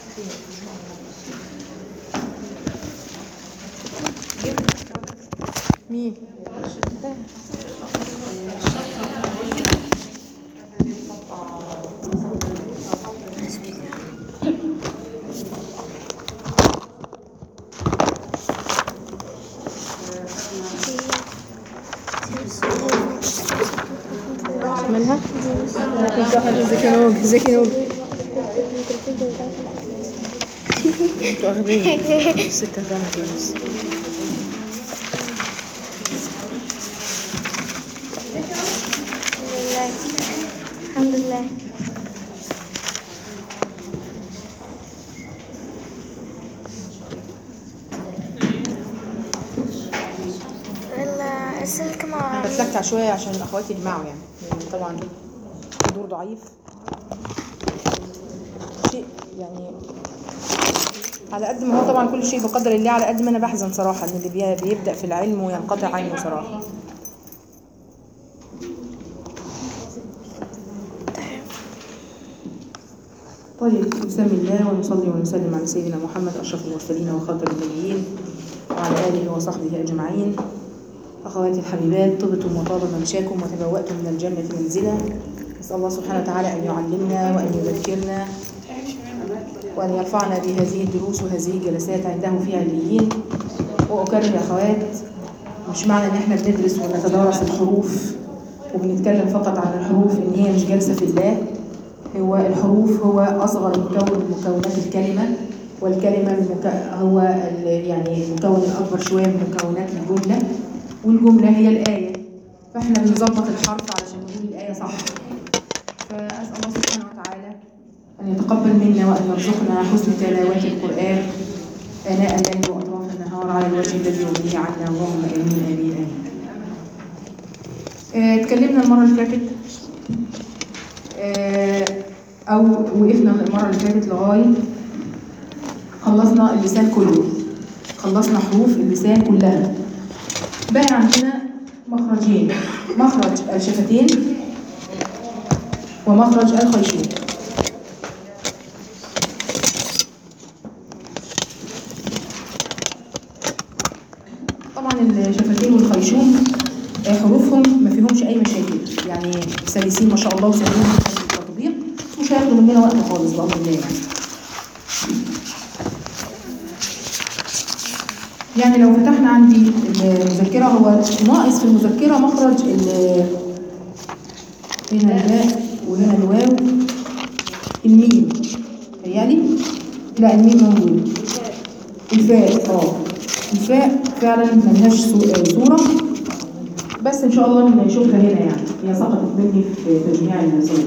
مين مالها ازيك يا نوج ازيك يا نوج انتوا واخدين ستة جرام جوز الحمد لله يلا السلك مع بتلكع شوية عشان اخواتي يجمعوا يعني لأن طبعا الدور ضعيف شيء يعني على قد ما هو طبعا كل شيء بقدر الله على قد ما انا بحزن صراحة ان اللي بي- بيبدأ في العلم وينقطع عنه صراحة طيب بسم الله ونصلي ونسلم على سيدنا محمد أشرف المرسلين وخاتم النبيين وعلى آله وصحبه أجمعين أخواتي الحبيبات طبتم وطاب ممشاكم وتبوأتم من الجنة منزلا نسأل الله سبحانه وتعالى أن يعلمنا وأن يذكرنا وأن يرفعنا بهذه الدروس وهذه الجلسات عنده في عليين وأكرر يا أخوات مش معنى إن إحنا بندرس ونتدارس الحروف وبنتكلم فقط عن الحروف إن هي مش جالسة في الله هو الحروف هو أصغر مكون من مكونات الكلمة والكلمة المك... هو ال... يعني المكون الأكبر شوية من مكونات الجملة والجملة هي الآية فإحنا بنظبط الحرف علشان نقول الآية صح فأسأل الله سبحانه وتعالى أن يتقبل منا وأن يرزقنا حسن تلاوة القرآن آناء الليل وأطراف النهار على الوجه الذي يرضيه عنا اللهم آمين آمين آمين. آه، اتكلمنا المرة اللي فاتت آه، أو وقفنا المرة اللي فاتت لغاية خلصنا اللسان كله خلصنا حروف اللسان كلها بقى عندنا مخرجين مخرج الشفتين ومخرج الخيشوم طبعا الشفتين والخيشوم آه، حروفهم ما فيهمش اي مشاكل يعني سلسين ما شاء الله وسهلين في التطبيق مش هياخدوا مننا وقت خالص بامر الله يعني يعني لو فتحنا عندي المذكرة هو ناقص في المذكرة مخرج ال هنا الباء وهنا الواو الميم تهيألي لا الميم موجود الفاء اه الفاء فعلا ملهاش سو- صورة بس ان شاء الله نشوفها هنا يعني هي سقطت مني في تجميع الصور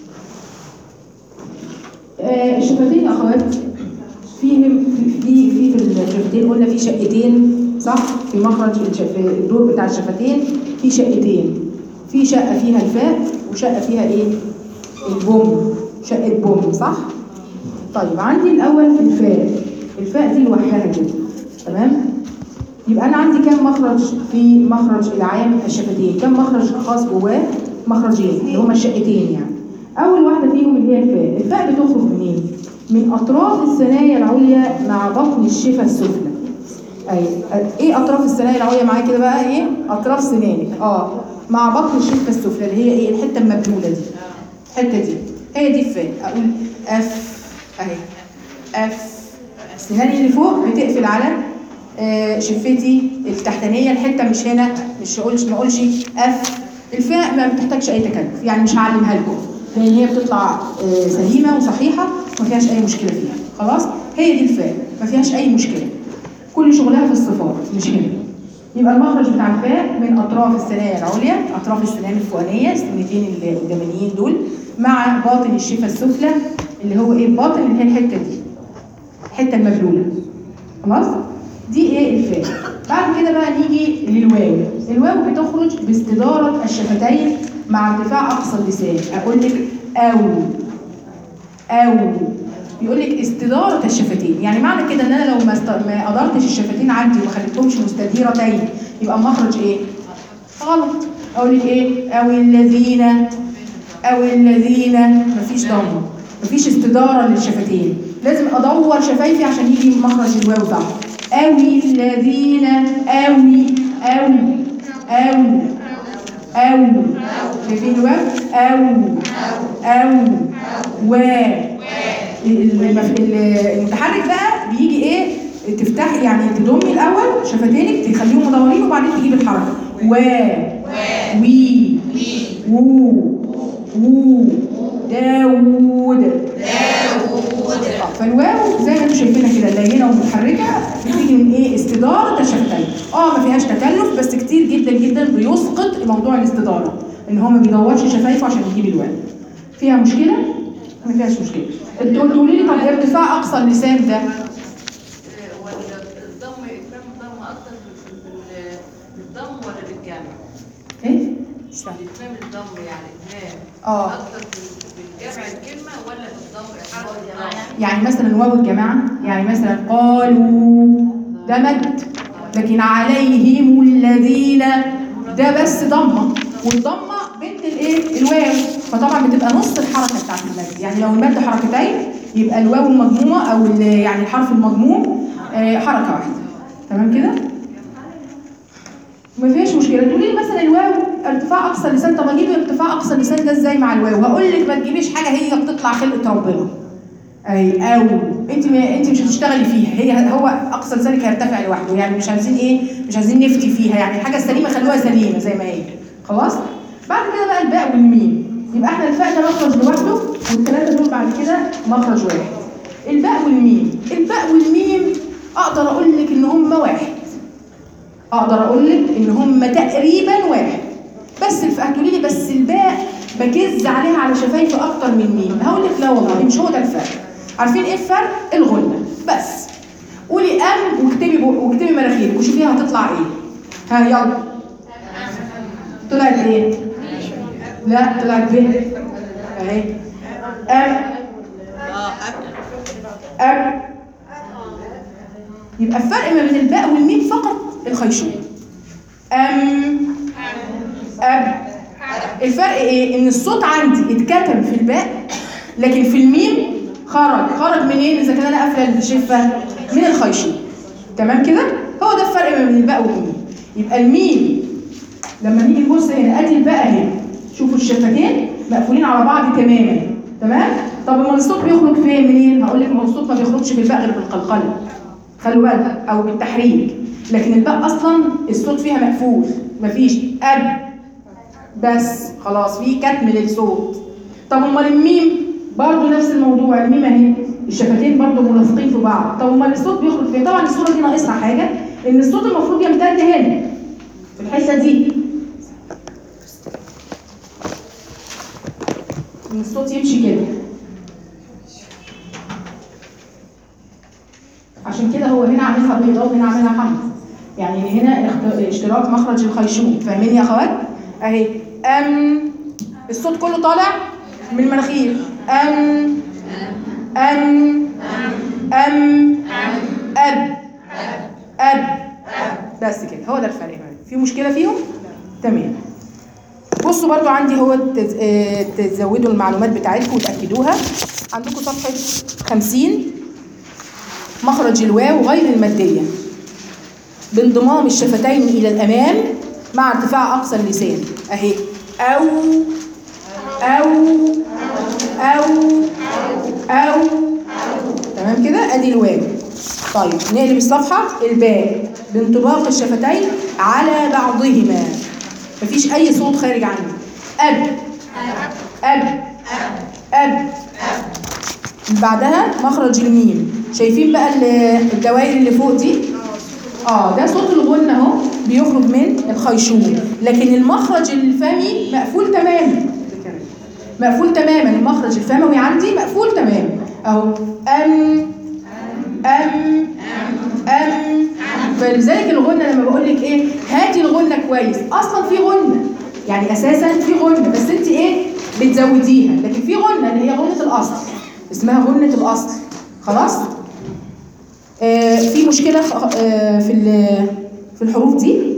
آه، الشفتين يا اخوات فيهم في في في الشفتين قلنا في شقتين صح في مخرج الش- في الدور بتاع الشفتين في شقتين في شقه فيها الفاء وشقه فيها ايه البوم شقه بوم صح طيب عندي الاول الفاء الفاء دي لوحدها كده تمام يبقى انا عندي كام مخرج في مخرج العام الشفتين كام مخرج خاص جواه مخرجين اللي هما الشقتين يعني اول واحده فيهم اللي هي الفاء الفاء بتخرج منين من اطراف الثنايا العليا مع بطن الشفه السفلى اي ايه اطراف الثنايا العليا معايا كده بقى ايه اطراف سنانك اه مع بطن الشفه السفلى اللي هي ايه الحته المبلوله دي الحته دي هي دي الفاء اقول اف اهي اف سناني اللي فوق بتقفل على آه، شفتي التحتانيه الحته مش هنا مش هقولش ما اقولش اف الفاء ما بتحتاجش اي تكلف يعني مش هعلمها لكم لان هي بتطلع آه، سليمه وصحيحه ما فيهاش اي مشكله فيها خلاص هي دي الفاء ما فيهاش اي مشكله كل شغلها في الصفات مش هنا يبقى المخرج بتاع الفاء من اطراف الثنايا العليا اطراف السنان الفوقانيه السنتين القدامانيين دول مع باطن الشفه السفلى اللي هو ايه باطن اللي هي الحته دي الحته المبلوله خلاص دي ايه الفاء بعد كده بقى نيجي للواو الواو بتخرج باستداره الشفتين مع ارتفاع اقصى اللسان اقول لك او او بيقول لك استداره الشفتين يعني معنى كده ان انا لو ما, است... ما ادرتش الشفتين عندي وما خليتهمش مستديرتين يبقى المخرج ايه غلط اقول لك ايه او الذين او الذين مفيش ضم مفيش استداره للشفتين لازم ادور شفايفي عشان يجي مخرج الواو صح اوي الذين اوي اوي اوي أو شايفين الواو أو أو و المف- المتحرك بقى بيجي ايه تفتحي يعني تضمي الاول شفتينك تخليهم مدورين وبعدين تجيب الحركه و وي وو وو داوود آه، فالواو زي ما انتم شايفينها كده لينه ومتحركه بتيجي من ايه استداره الشفتين اه ما فيهاش تكلف بس كتير جدا جدا بيسقط موضوع الاستداره ان هو ما بيدورش شفايفه عشان يجيب الواو فيها مشكله ما فيهاش مشكله انتوا قولوا لي طب ارتفاع اقصى اللسان ده والضم إكرام الضم أكتر في في- في الضم ولا بالجمع؟ ايه مش فاهمة. إكرام الضم يعني إكرام آه. أكتر في في الجمع الكلمة ولا في الضم إحراج الضم؟ يعني مثلا واو الجماعه يعني مثلا قالوا ده مد لكن عليهم الذين ده بس ضمه والضمه بنت الايه الواو فطبعا بتبقى نص الحركه بتاعت المد يعني لو المد حركتين يبقى الواو المضمومه او ال- يعني الحرف المضموم آه، حركه واحده تمام كده ما فيش مشكله تقولي لي مثلا الواو ارتفاع اقصى اللسان طب اجيب ارتفاع اقصى اللسان ده ازاي مع الواو هقول لك ما تجيبيش حاجه هي بتطلع خلقه ربنا اي او انت ما انت مش هتشتغلي فيها هي هو اقصى لسانك هيرتفع لوحده يعني مش عايزين ايه مش عايزين نفتي فيها يعني الحاجه السليمه خلوها سليمه زي ما هي خلاص بعد كده بقى الباء والميم يبقى احنا الفاء ده مخرج لوحده والثلاثه دول بعد كده مخرج واحد الباء والميم الباء والميم اقدر اقول لك ان هم واحد اقدر اقول لك ان هم تقريبا واحد بس الف- هتقولي لي بس الباء بجز عليها على شفايفي اكتر من ميم هقول لك لا والله مش هو ده الفرق عارفين ايه الفرق الغنه بس قولي ام واكتبي بق- واكتبي مناخيرك وشوفيها هتطلع ايه ها يلا طلعت ايه لا طلعت ب اهي ام ام يبقى الفرق ما بين الباء والميم فقط الخيشوم ام اب الفرق ايه ان الصوت عندي اتكتم في الباء لكن في الميم خرج خرج منين اذا كان انا قافله الشفه من الخيشوم تمام كده هو ده الفرق ما بين الباء والميم يبقى الميم لما نيجي نبص هنا ادي الباء اهي شوفوا الشفتين مقفولين على بعض تماما تمام طب امال الصوت بيخرج فين منين هقول لك ما هو الصوت ما بيخرجش في الباء غير بالقلقله خلوا بالك او بالتحريك لكن الباء اصلا الصوت فيها مقفول مفيش اب بس خلاص في كتم للصوت طب امال الميم برضه نفس الموضوع الميم اهي الشفتين برضه ملاصقين في بعض طب امال الصوت بيخرج فين طبعا الصوره دي ناقصها حاجه ان الصوت المفروض يمتد هنا في الحته دي ان الصوت يمشي كده عشان كده هو هنا عاملها بيضاء وهنا عاملها حمرا يعني هنا اخت- اشتراك مخرج الخيشوم فاهمين يا اخوات اهي ام الصوت كله طالع من المناخير ام ام ام اب اب بس كده هو ده الفرق ما بينهم. في مشكله فيهم تمام بصوا برضو عندي هو تز... آه، تزودوا المعلومات بتاعتكم وتاكدوها عندكم صفحه 50 مخرج الواو غير الماديه بانضمام الشفتين الى الامام مع ارتفاع اقصى اللسان اهي او او او او تمام كده ادي الواو طيب نقلب الصفحه الباء بانطباق الشفتين على بعضهما مفيش اي صوت خارج عنه اب اب اب اللي بعدها مخرج الميم شايفين بقى ال- الدوائر اللي فوق دي اه ده صوت الغنة اهو بيخرج من الخيشوم لكن المخرج الفمي مقفول تماما مقفول تماما المخرج الفموي عندي مقفول تماما اهو ام ام ام فلذلك الغنة لما بقول لك ايه هاتي الغنة كويس اصلا في غنة يعني اساسا في غنة بس انت ايه بتزوديها لكن في غنة اللي هي غنة الاصل اسمها غنة الاصل خلاص آه في مشكلة خ- آه في ال- في الحروف دي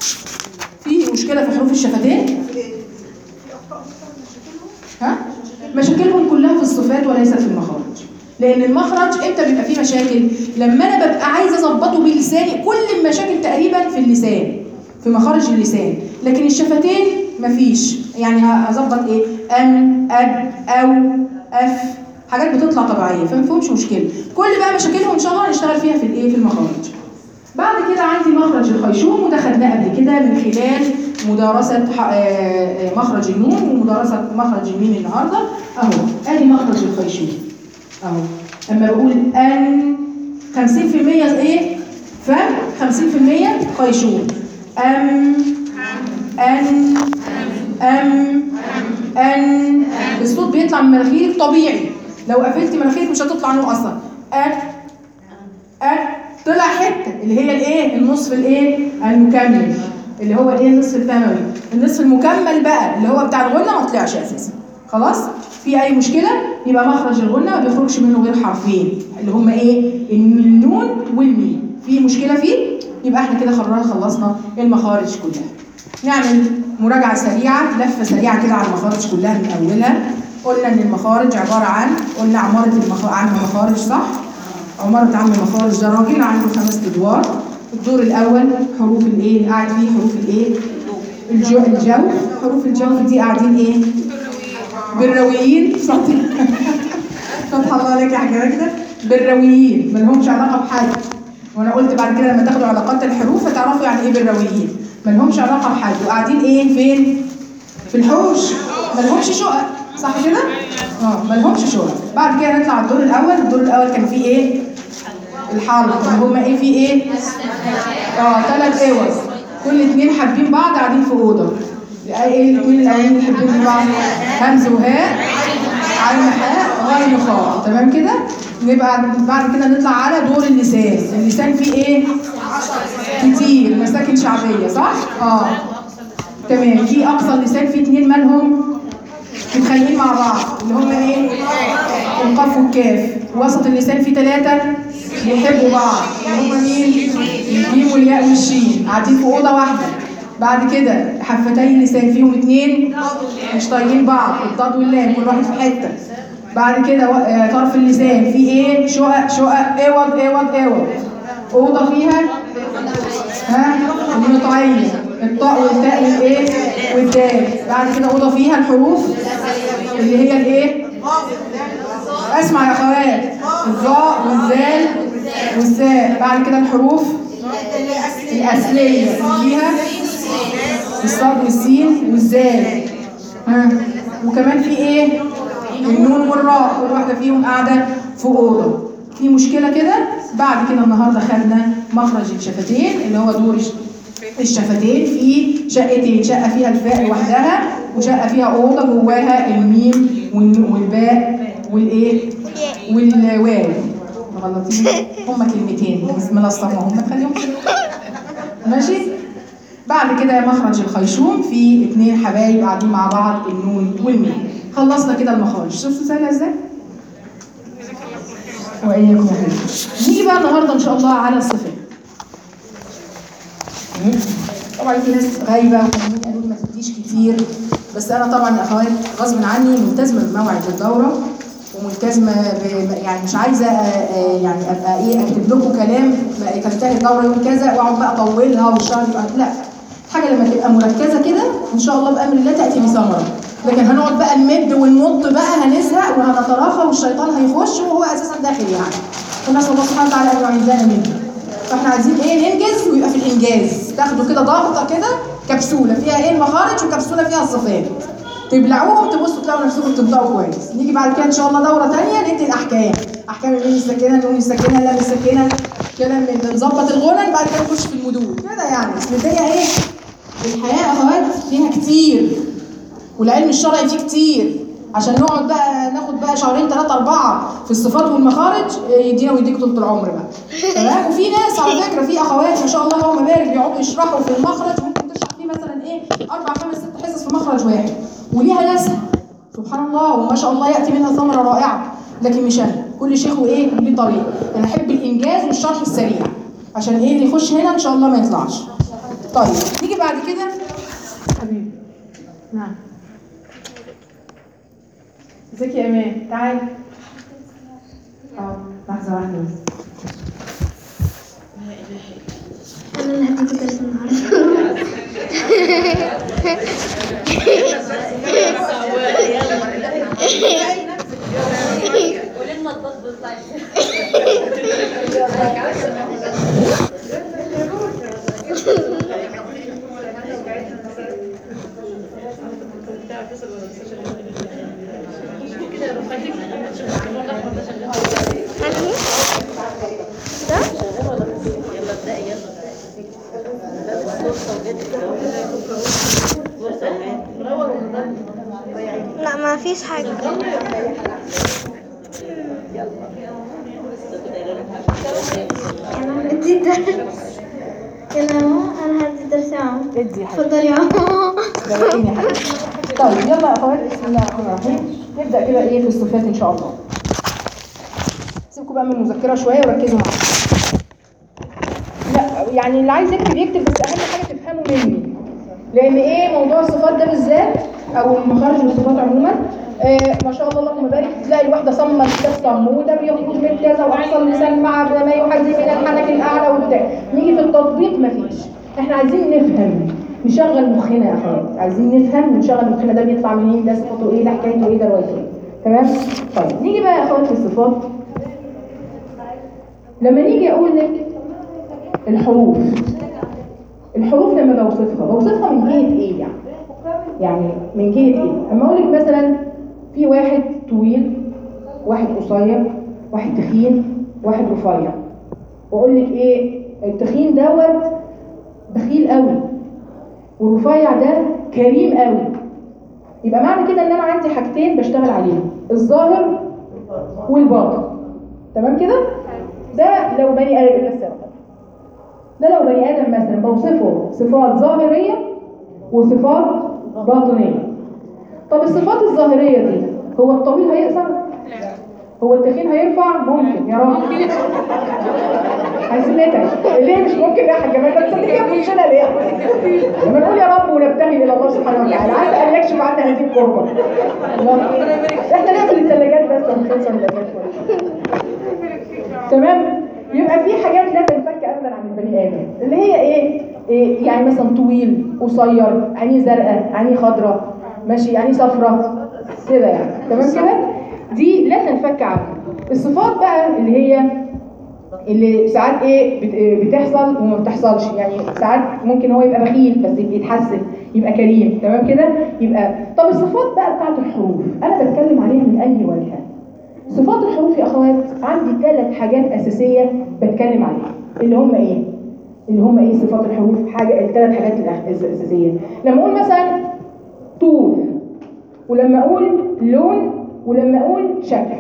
في مشكلة في حروف الشفتين ها مشاكلهم كلها في الصفات وليست في المخارج لان المخرج امتى بيبقى فيه مشاكل لما انا ببقى عايزه اظبطه بلساني كل المشاكل تقريبا في اللسان في مخارج اللسان لكن الشفتين مفيش يعني هظبط ايه ام اب او اف حاجات بتطلع طبيعيه فما فيهمش مشكله كل بقى مشاكلهم ان شاء الله هنشتغل فيها في الايه في المخارج بعد كده عندي مخرج الخيشوم وده خدناه قبل كده من خلال مدارسة ح- آه، آه، مخرج النون ومدارسة مخرج الميم النهارده اهو ادي مخرج الخيشوم اهو اما بقول ان 50% ايه فم 50% خيشوم ام ان ام ان الصوت بيطلع من مناخيرك طبيعي لو قفلتي مناخيرك مش هتطلع نور اصلا ان ان طلع حته اللي هي الايه النصف الايه المكمل اللي هو الايه النصف الثانوي النصف المكمل بقى اللي هو بتاع الغنه ما طلعش اساسا خلاص في اي مشكله يبقى مخرج الغنه ما بيخرجش منه غير حرفين اللي هما ايه النون والميم في مشكله فيه يبقى احنا كده خلاص خلصنا المخارج كلها نعمل مراجعه سريعه لفه سريعه كده على المخارج كلها من اولها قلنا ان المخارج عباره عن قلنا عماره المخ... عم المخارج صح عمارة عم المخارج ده راجل عنده خمس ادوار الدور الاول حروف الايه قاعد فيه حروف الايه الجو الجو حروف الجو دي قاعدين ايه بالرويين صوتي فتح الله عليك يا حاجه كده بالرويين ما لهمش علاقه بحد وانا قلت بعد كده لما تاخدوا علاقات الحروف هتعرفوا يعني ايه بالرويين ما لهمش علاقه بحد وقاعدين ايه فين في الحوش ما لهمش شقق صح كده اه ما لهمش شقق بعد كده نطلع على الدور الاول الدور الاول كان فيه ايه الحلقه اللي هم ايه فيه ايه اه ثلاث اوض كل اتنين حابين بعض قاعدين في اوضه ايه الاثنين الاولين اللي حابين بعض همز وهاء عين حاء غين خاء تمام كده نبقى بعد كده نطلع على دور اللسان اللسان فيه ايه كتير مساكن شعبيه صح اه تمام في اقصى اللسان فيه اتنين مالهم متخيلين مع بعض اللي هم ايه القاف والكاف وسط اللسان فيه ثلاثه بيحبوا بعض اللي هم مين الجيم والياء والشين قاعدين في اوضه واحده بعد كده حفتي اللسان فيهم اتنين مش طايقين بعض الضاد واللام كل واحد في حته بعد كده و- آه، طرف اللسان فيه ايه شقق شقق اوض اوض اوض اوضه فيها ها المطعية الطاء والتاء والايه والدال بعد كده اوضه فيها الحروف اللي هي الايه اسمع يا اخوات الظاء والذال والزاء بعد كده الحروف الاصليه اللي فيها الصاد والسين والزال ها وكمان في ايه النون والراء كل واحده فيهم قاعده في اوضه في مشكله كده بعد كده النهارده خدنا مخرج الشفتين اللي هو دور الش- الشفتين في شقتين شقه فيها الفاء لوحدها وشقه فيها اوضه جواها الميم والن- والباء والايه والواو مغلطين هما كلمتين بس ملصمهم ما تخليهم ماشي بعد كده مخرج الخيشوم في اتنين حبايب قاعدين مع بعض النون والميم خلصنا كده المخارج شفتوا سهله ازاي واياكم يا حبيبي نيجي بقى النهارده ان شاء الله على الصفات طبعا في ناس غايبه وكانوا قالوا لي ما تديش كتير بس انا طبعا يا اخوات غصب عني ملتزمه بموعد الدوره وملتزمه ب... يعني مش عايزه آه، آه، يعني ابقى ايه اكتب لكم كلام بقى تنتهي الدوره يوم كذا واقعد بقى اطولها والشهر يبقى لا حاجه لما تبقى مركزه كده ان شاء الله بامر الله تاتي بثمره لكن هنقعد بقى نمد ونمط بقى هنزهق وهنتراخى والشيطان هيخش وهو اساسا داخل يعني ونسال الله سبحانه وتعالى ان يعيذنا منه فاحنا عايزين ايه ننجز ويبقى في الانجاز تاخدوا كده ضغطه كده كبسوله فيها ايه المخارج وكبسوله فيها الصفات تبلعوهم تبصوا تلاقوا نفسكم بتنطقوا كويس نيجي بعد كده ان شاء الله دوره ثانيه ندي الاحكام احكام النون الساكنه النون الساكنه اللام الساكنه كده من- نظبط الغنى بعد كده نخش في المدود كده يعني بس الدنيا ايه الحياه يا اخوات فيها كتير والعلم الشرعي فيه كتير عشان نقعد بقى ناخد بقى شهرين ثلاثة أربعة في الصفات والمخارج إيه، يدينا ويديك طول العمر بقى تمام وفي ناس على فكرة في أخوات ما شاء الله اللهم بارك بيقعدوا يشرحوا في المخرج ممكن تشرح فيه مثلا إيه أربع خمس ست حصص في مخرج واحد وليها ناسها سبحان الله وما شاء الله يأتي منها ثمرة رائعة لكن مش أنا كل شيخ وإيه ليه طريق أنا أحب الإنجاز والشرح السريع عشان إيه اللي يخش هنا إن شاء الله ما يطلعش طيب نيجي بعد كده حبيبي نعم ازيك يا امان تعالي اه لحظه واحده بس أنا اللي هديك درس النهاردة ولما تبص بتطلعي لا ما فيش حاجة أنا هدي درس يلا يا ماما أنا هدي درس يا ماما ادي يا حبيبتي اتفضلي يا ماما روقيني يا حبيبتي طيب يلا يا اخوات بسم الله الرحمن الرحيم نبدا كده ايه في الصفات ان شاء الله سيبكم بقى من المذكره شويه وركزوا معايا لا يعني اللي عايز يكتب يكتب بس اهم حاجه تفهموا مني لان ايه موضوع الصفات ده بالذات او المخارج والصفات عموما آه ما شاء الله اللهم بارك تلاقي الواحده صمت كتاب صموده بيخرج من كذا واحصل اللسان مع ما يحذي من الحنك الاعلى وبتاع نيجي في التطبيق مفيش احنا عايزين نفهم نشغل مخنا يا اخوات عايزين نفهم ونشغل مخنا ده بيطلع منين ده صفته ايه ده حكايته ايه ده روايته ايه تمام طيب نيجي بقى يا اخوات في الصفات لما نيجي اقول لك الحروف الحروف لما بوصفها بوصفها من جهه ايه يعني يعني من جهه ايه اما اقول لك مثلا في واحد طويل واحد قصير واحد تخين واحد رفيع واقول لك ايه التخين دوت بخيل قوي والرفيع ده كريم قوي يبقى معنى كده ان انا عندي حاجتين بشتغل عليهم الظاهر والباطن تمام كده ده لو بني ادم بس يا رب. ده لو بني ادم مثلا بوصفه صفات ظاهريه وصفات باطنيه طب الصفات الظاهريه دي هو الطويل هيقصر هو التخين هيرفع ممكن يا رب عايزين ندعي ليه مش ممكن يا حاجه ما انت بتصدقي في وشنا ليه لما نقول يا رب ونبتهل الى الله سبحانه وتعالى عايز ان يكشف عنا هذه الكربه الله. احنا نقفل الثلاجات بس ونخلص الثلاجات تمام يبقى في حاجات لا تنفك ابدا عن البني ادم اللي هي ايه, إيه يعني مثلا طويل قصير عينيه زرقاء عينيه خضراء ماشي عينيه صفراء كده يعني تمام كده دي لا تنفك عنها الصفات بقى اللي هي اللي ساعات ايه بت- إيه بتحصل وما بتحصلش يعني ساعات ممكن هو يبقى بخيل بس بيتحسن يبقى كريم تمام كده يبقى طب الصفات بقى بتاعت الحروف انا بتكلم عليها من اي وجهه صفات الحروف يا اخوات عندي ثلاث حاجات اساسيه بتكلم عليها اللي هم ايه اللي هم ايه صفات الحروف حاجه الثلاث حاجات الأخ- الاساسيه لما اقول مثلا طول ولما اقول لون ولما اقول شكل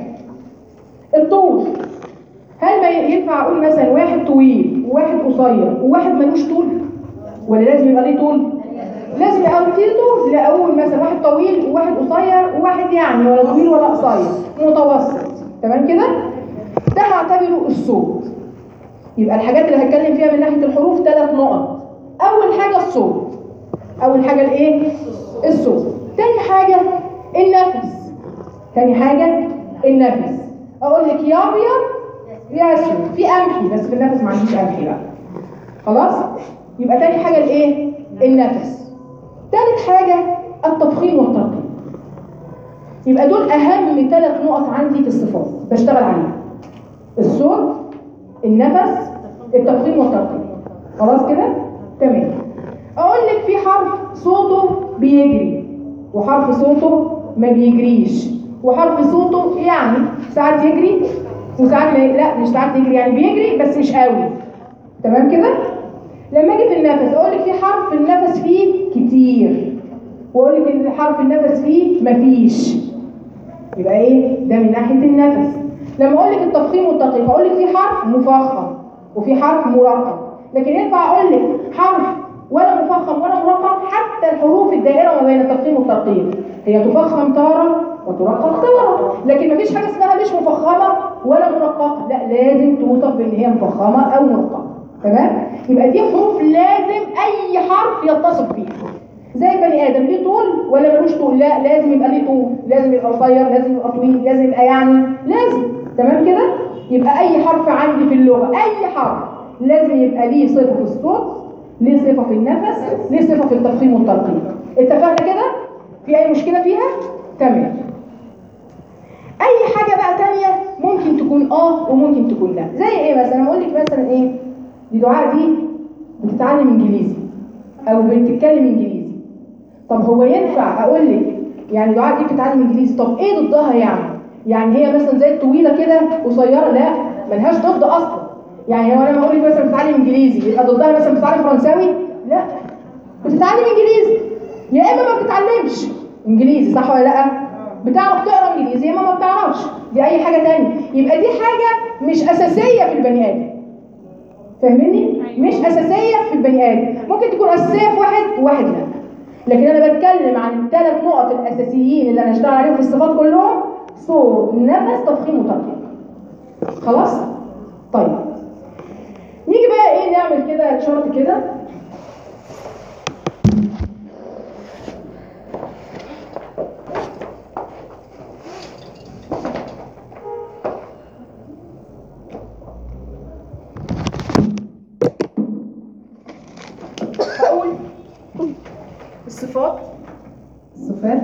الطول هل ما ينفع اقول مثلا واحد طويل وواحد قصير وواحد ملوش طول ولا لازم يبقى ليه طول لازم يبقى فيه طول لا اقول مثلا واحد طويل وواحد قصير وواحد يعني ولا طويل ولا قصير متوسط تمام كده ده هعتبره الصوت يبقى الحاجات اللي هتكلم فيها من ناحيه الحروف ثلاث نقط اول حاجه الصوت اول حاجه الايه الصوت تاني حاجه النفس تاني حاجه النفس اقول لك يا ابيض يا اسود في قمحي بس في النفس ما عنديش قمحي بقى خلاص يبقى تاني حاجه الايه النفس تالت حاجه التفخيم والترقيم يبقى دول اهم ثلاث نقط عندي في الصفات بشتغل عليها الصوت النفس التفخيم والترقيم خلاص كده تمام اقول لك في حرف صوته بيجري وحرف صوته ما بيجريش وحرف صوته يعني ساعات يجري وساعات ما لا مش ساعات يجري يعني بيجري بس مش قوي تمام كده لما اجي في النفس اقول لك في حرف النفس فيه كتير واقول لك ان حرف النفس فيه مفيش يبقى ايه ده من ناحيه النفس لما اقول لك التفخيم والترقيق اقول لك في حرف مفخم وفي حرف مرقم لكن ينفع اقول لك حرف ولا مفخم ولا مرقم حتى الحروف الدائره ما بين التفخيم والترقيق هي تفخم تاره وترقق تاره لكن مفيش حاجه اسمها مش مفخمه ولا مرققه لا لازم توصف بان هي مفخمه او مرققه تمام يبقى دي حروف لازم اي حرف يتصف بيها زي البني ادم ليه طول ولا ملوش طول لا لازم يبقى ليه طول لازم يبقى قصير لازم يبقى طويل لازم يبقى يعني لازم تمام كده يبقى اي حرف عندي في اللغه اي حرف لازم يبقى ليه صفه في الصوت ليه صفه في النفس ليه صفه في التفخيم والترقيم اتفقنا كده في اي مشكله فيها تمام اي حاجه بقى تانية ممكن تكون اه وممكن تكون لا زي ايه مثلا اقول لك مثلا ايه دي دعاء دي بتتعلم انجليزي او بتتكلم انجليزي طب هو ينفع اقول لك يعني دعاء دي بتتعلم انجليزي طب ايه ضدها يعني يعني هي مثلا زي الطويله كده قصيره لا ملهاش ضد اصلا يعني هو لما اقول لك مثلا بتتعلم انجليزي يبقى ضدها مثلا بتتعلم فرنساوي لا بتتعلم انجليزي يا اما ما بتتعلمش انجليزي صح ولا لا بتعرف تقرا انجليزي يا اما ما بتعرفش دي اي حاجه تانية يبقى دي حاجه مش اساسيه في البني ادم فاهمني مش اساسيه في البني ادم ممكن تكون اساسيه في واحد وواحد لا لكن انا بتكلم عن الثلاث نقط الاساسيين اللي انا اشتغل عليهم في الصفات كلهم صوت نفس تفخيم وترقيم خلاص طيب نيجي بقى ايه نعمل كده شرط كده هقول الصفات الصفات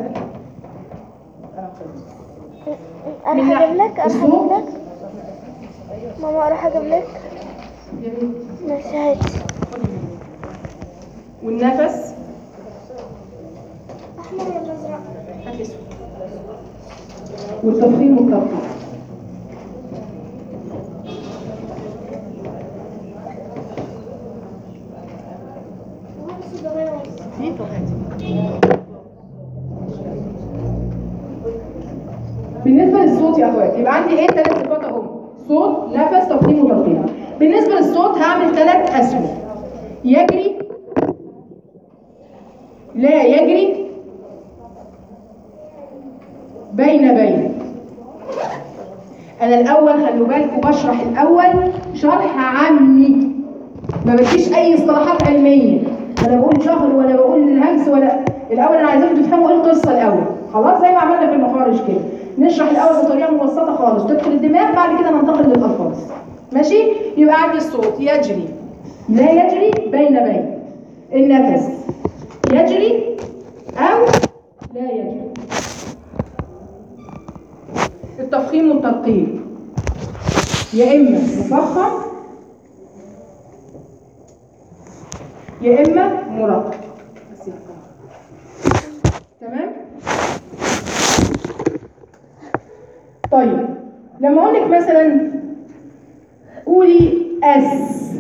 اروح اجيب لك اروح اجيب لك ماما اروح اجيب لك ماشي هات والنفس احمر ولا ازرق والتفخيم والترقيم بالنسبه للصوت يا اخوات يبقى عندي ايه ثلاث صفات اهو صوت نفس تفخيم وترقيم بالنسبه للصوت هعمل ثلاث اسهم يجري لا يجري بين بين انا الاول خلوا بالكم بشرح الاول شرح عامي ما بديش اي اصطلاحات علميه ولا بقول شهر ولا بقول الهمس ولا الاول انا عايزاكم تفهموا ايه القصه الاول خلاص زي ما عملنا في المخارج كده نشرح الاول بطريقه مبسطه خالص تدخل الدماغ بعد كده ننتقل للالفاظ ماشي يبقى عندي الصوت يجري لا يجري بين بين النفس يجري او لا يجري التفخيم والترقيم يا اما مفخم يا اما مرقم تمام طيب لما اقول لك مثلا قولي اس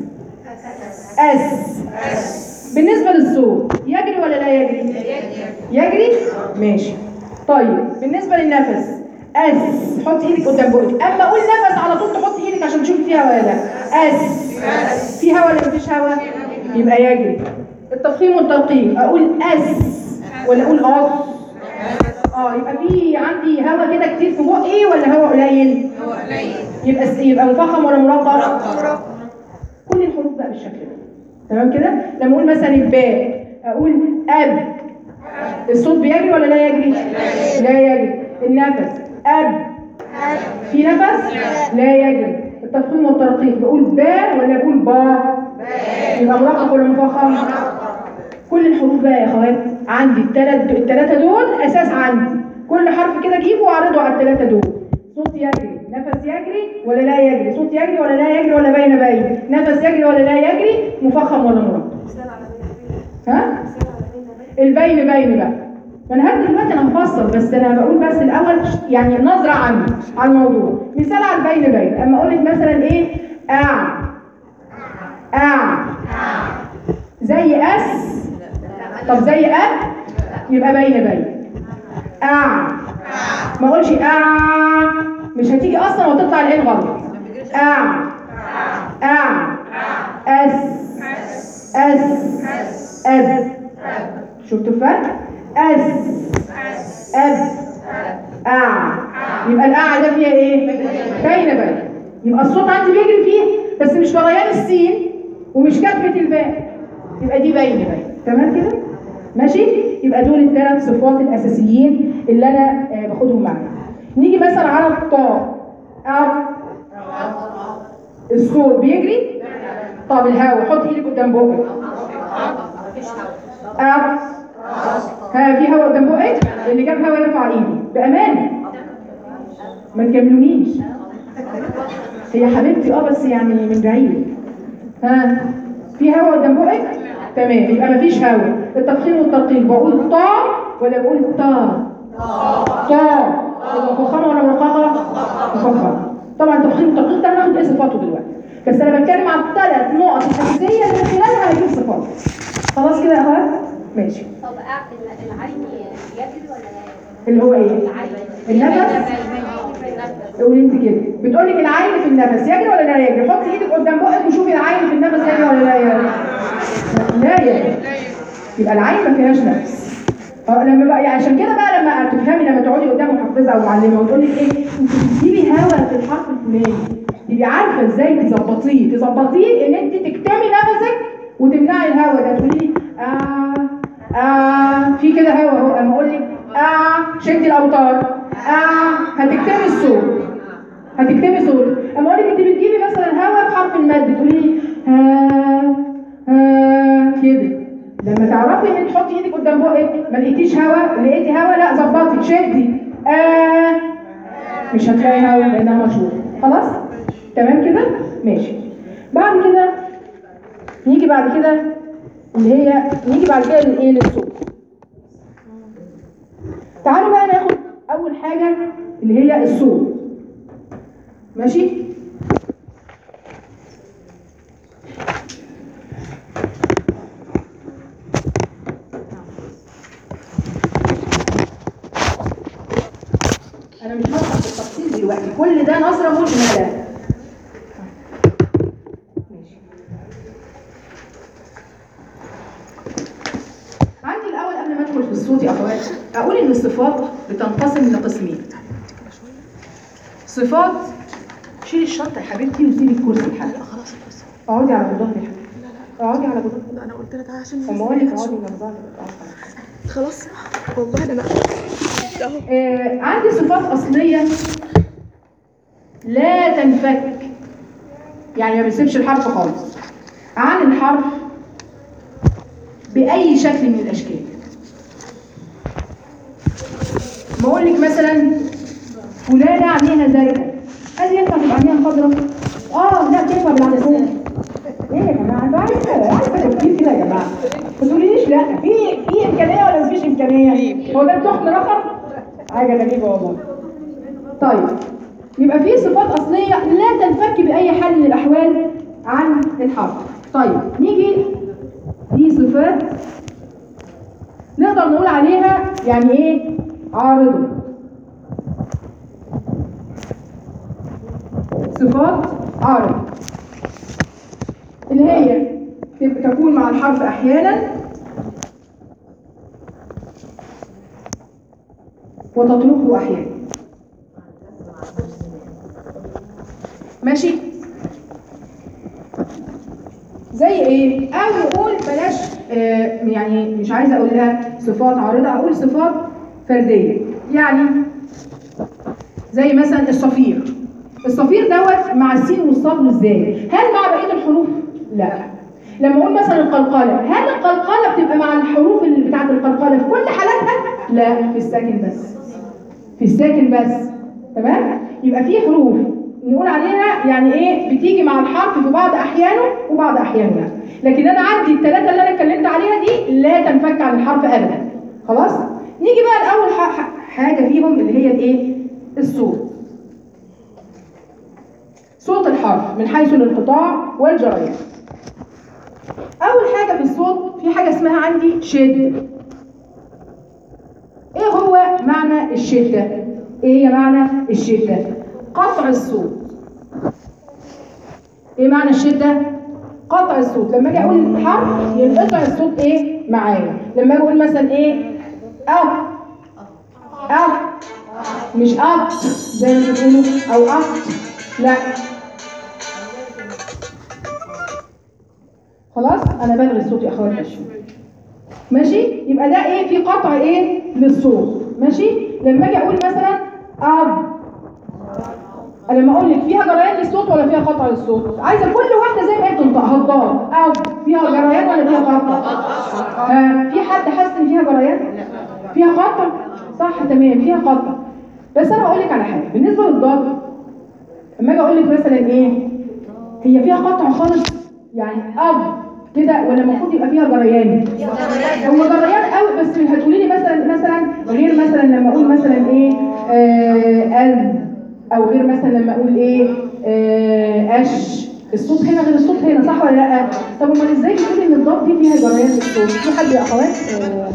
اس بالنسبه للصوت يجري ولا لا يجري يجري ماشي طيب بالنسبه للنفس اس حط ايدك قدام بقك اما اقول نفس على طول تحط ايدك عشان تشوفي فيها ولا لا اس في هوا ولا مفيش هوا يبقى يجري التفخيم والترقيم اقول اس ولا اقول اس اه يبقى في عندي هوا كده كتير في بقي ولا هوا قليل هو قليل يبقى يبقى مفخم ولا مرقم كل الحروف بقى بالشكل ده تمام كده لما اقول مثلا الباء اقول اب الصوت بيجري ولا لا يجري لا يجري النفس اب في نفس لا يجري التفخيم والترقيق بقول باء ولا بقول با يبقى مرقق ولا مفخم كل الحروف بقى يا اخوات عندي الثلاث الثلاثه دول اساس عندي كل حرف كده اجيبه واعرضه على الثلاثه دول صوت يجري نفس يجري ولا لا يجري صوت يجري ولا لا يجري ولا بين بين نفس يجري ولا لا يجري مفخم ولا مرقق ها البين بين بقى ما انا هدي دلوقتي انا هفصل بس انا بقول بس الاول يعني نظره عامه على الموضوع مثال على البين بين اما اقول لك مثلا ايه ا ا زي اس طب زي اب يبقى بين بين ا ما اقولش ا مش هتيجي اصلا وتطلع العين غلط ا ا اس اس اب شفتوا الفرق اس اب ا يبقى الاع ده فيها ايه بين بين يبقى الصوت عندي بيجري فيه بس مش بغيان السين ومش كتبه الباء يبقى دي بين بين تمام كده ماشي يبقى دول الثلاث صفات الاساسيين اللي انا آه، باخدهم معايا نيجي مثلا على الطاء أ الصوت بيجري طب الهواء حط ايدك قدام بقك أ ها في هواء قدام بقك اللي جاب هواء يرفع ايدي بامانه ما تجاملونيش هي حبيبتي اه بس يعني من بعيد ها في هواء قدام بقك تمام يبقى مفيش هواء التفخيم والترقيق بقول طا ولا بقول تا طا يبقى مفخمه ولا مرققه مفخمه طبعا التفخيم والترقيق ده هناخد ايه صفاته دلوقتي بس انا بتكلم عن الثلاث نقط الاساسيه اللي من خلالها هجيب صفاته خلاص كده يا اخوات ماشي طب أع- العين يجري ولا لا؟ اللي هو ايه العين النفس قولي انت كده بتقول لك العين في النفس يجري ولا لا يجري حطي ايدك قدام بقك وشوفي العين في النفس يجري ولا لا يجري لا يجري يبقى العين ما فيهاش نفس اه لما بقى يعني عشان كده بقى لما تفهمي لما تقعدي قدام محفظه او معلمه وتقول لك ايه انت بتجيبي هوا في الحرف الفلاني تبقي عارفه ازاي تظبطيه تظبطيه ان انت تكتمي نفسك وتمنعي الهوا ده تقولي لي آه آه في كده هوا اهو اما اقول لك آه شدي الاوتار آه هتكتمي الصوت هتكتبي صوت اما اقول لك انت بتجيبي مثلا هوا بحرف المد تقولي لي ها ها كده لما تعرفي ان انت تحطي ايدك قدام بقك ما لقيتيش هوا لقيتي هوا لا ظبطي شدي آه مش هتلاقي هوا لانها مشهور خلاص تمام كده ماشي بعد كده نيجي بعد كده اللي هي نيجي بعد كده للايه للصوت تعالوا بقى ناخد اول حاجه اللي هي الصوت ماشي انا مش هشرح بالتفصيل دلوقتي كل ده نظره مجمله ماشي عندي الاول قبل ما ادخل في الصوت يا اخواتي اقول ان الصفات بتنقسم لقسمين صفات شيلي الشنطه يا حبيبتي وسيبي الكرسي لحد خلاص اقعدي على جدار يا حبيبتي اقعدي على جدار لا انا قلت لها عشان اما اقول لك اقعدي جنب بعض خلاص والله انا اهو آه عندي صفات اصليه لا تنفك يعني ما بيسيبش الحرف خالص عن الحرف باي شكل من الاشكال ما اقول لك مثلا فلانه عينيها زرقاء هل ينفع تبقى عينيها خضراء؟ اه لا تنفع بالعدسات ايه يا جماعه انتوا عارفه عارفه تفكير كده يا جماعه ما تقوليليش لا في في امكانيه ولا مفيش امكانيه؟ هو ده التخن رقم؟ حاجه غريبه والله طيب يبقى في صفات اصليه لا تنفك باي حال من الاحوال عن الحرف طيب نيجي دي صفات نقدر نقول عليها يعني ايه عارضه صفات عارضه اللي هي تب- تكون مع الحرف احيانا وتتركه احيانا ماشي زي ايه او نقول بلاش آه يعني مش عايزه اقول لها صفات عارضه اقول صفات فرديه يعني زي مثلا الصفير الصفير دوت مع السين والصاد والزاي هل مع بقيه الحروف لا لما اقول مثلا القلقله هل القلقله بتبقى مع الحروف اللي بتاعت القلقله في كل حالاتها لا في الساكن بس في الساكن بس تمام يبقى في حروف نقول عليها يعني ايه بتيجي مع الحرف في بعض احيانه وبعض احيانه لا. لكن انا عندي الثلاثه اللي انا اتكلمت عليها دي لا تنفك عن الحرف ابدا خلاص نيجي بقى لاول ح- ح- حاجه فيهم اللي هي الايه الصوت صوت الحرف من حيث الانقطاع والجريان اول حاجه في الصوت في حاجه اسمها عندي شد ايه هو معنى الشده ايه هي معنى الشده قطع الصوت ايه معنى الشده قطع الصوت لما اجي اقول حرف ينقطع الصوت ايه معايا لما اجي اقول مثلا ايه اه اه مش اب زي ما بيقولوا او اب لا خلاص انا بلغي الصوت يا اخواتي ماشي يبقى ده ايه في قطع ايه للصوت ماشي لما اجي اقول مثلا اب انا لما اقول لك فيها جريان للصوت ولا فيها قطع للصوت عايزه كل واحده زي ما هي بتنطقها الضاد او فيها جريان ولا فيها قطع ها في حد حاسس ان فيها جريان فيها قطع صح تمام فيها قطع بس انا هقول لك على حاجه بالنسبه للضاد لما اجي اقول لك مثلا ايه هي فيها قطع خالص يعني اب كده ولا المفروض يبقى فيها جريان هو جريان قوي بس هتقولي لي مثلا مثلا غير مثلا لما اقول مثلا ايه آه أذ او غير مثلا لما اقول ايه آه اش الصوت هنا غير الصوت هنا صح ولا لا طب امال ازاي بتقولي ان الضاد دي فيها جريان للصوت في حد يا اخوات آه،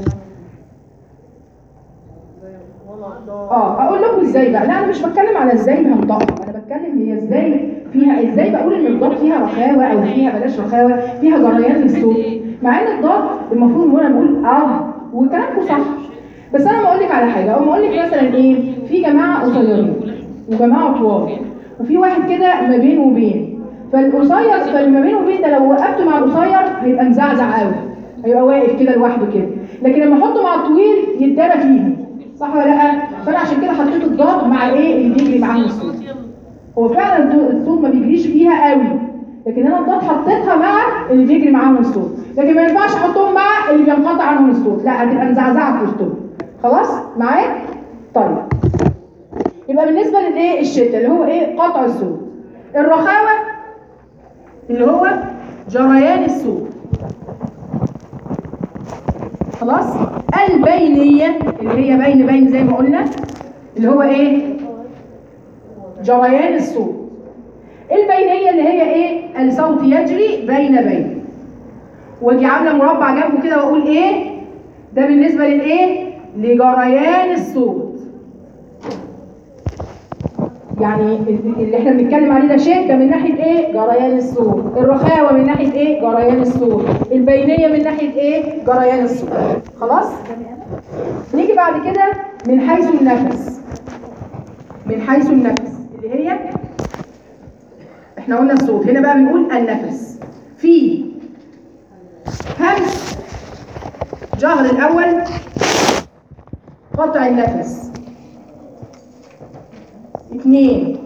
اه اقول لكم ازاي بقى لا انا مش بتكلم على ازاي بنطقها انا بتكلم هي ازاي فيها ازاي بقول ان الضاد فيها رخاوه او فيها بلاش رخاوه فيها جريان للصوت مع ان الضاد المفروض ان انا نقول اه وكلامكم صح بس انا بقول لك على حاجه او اقول لك مثلا ايه في جماعه قصيرين وجماعه طوال وفي واحد كده ما بين وبين فالقصير فالما بين وبين ده لو وقفته مع القصير هيبقى مزعزع قوي هيبقى واقف كده لوحده كده لكن لما احطه مع الطويل يتدرى فيها صح ولا لا فانا عشان كده حطيت الضاد مع الايه اللي بيجري معاهم الصوت هو فعلا الض- الصوت ما بيجريش فيها قوي لكن انا الضاد حطيتها مع اللي بيجري معاهم الصوت لكن ما ينفعش احطهم مع اللي بينقطع عنهم الصوت لا هتبقى مزعزعه في وسطهم خلاص معايا طيب يبقى بالنسبه للايه الشده اللي هو ايه قطع الصوت الرخاوه اللي هو جريان الصوت خلاص البينيه اللي هي بين بين زي ما قلنا اللي هو ايه جريان الصوت البينيه اللي هي ايه الصوت يجري بين بين واجي عامله مربع جنبه كده واقول ايه ده بالنسبه للايه لجريان الصوت يعني اللي احنا بنتكلم عليه ده شده من ناحيه ايه جريان الصوت الرخاوه من ناحيه ايه جريان الصوت البينيه من ناحيه ايه جريان الصوت خلاص نيجي بعد كده من حيث النفس من حيث النفس اللي هي احنا قلنا الصوت هنا بقى بنقول النفس في همس جهر الاول قطع النفس اثنين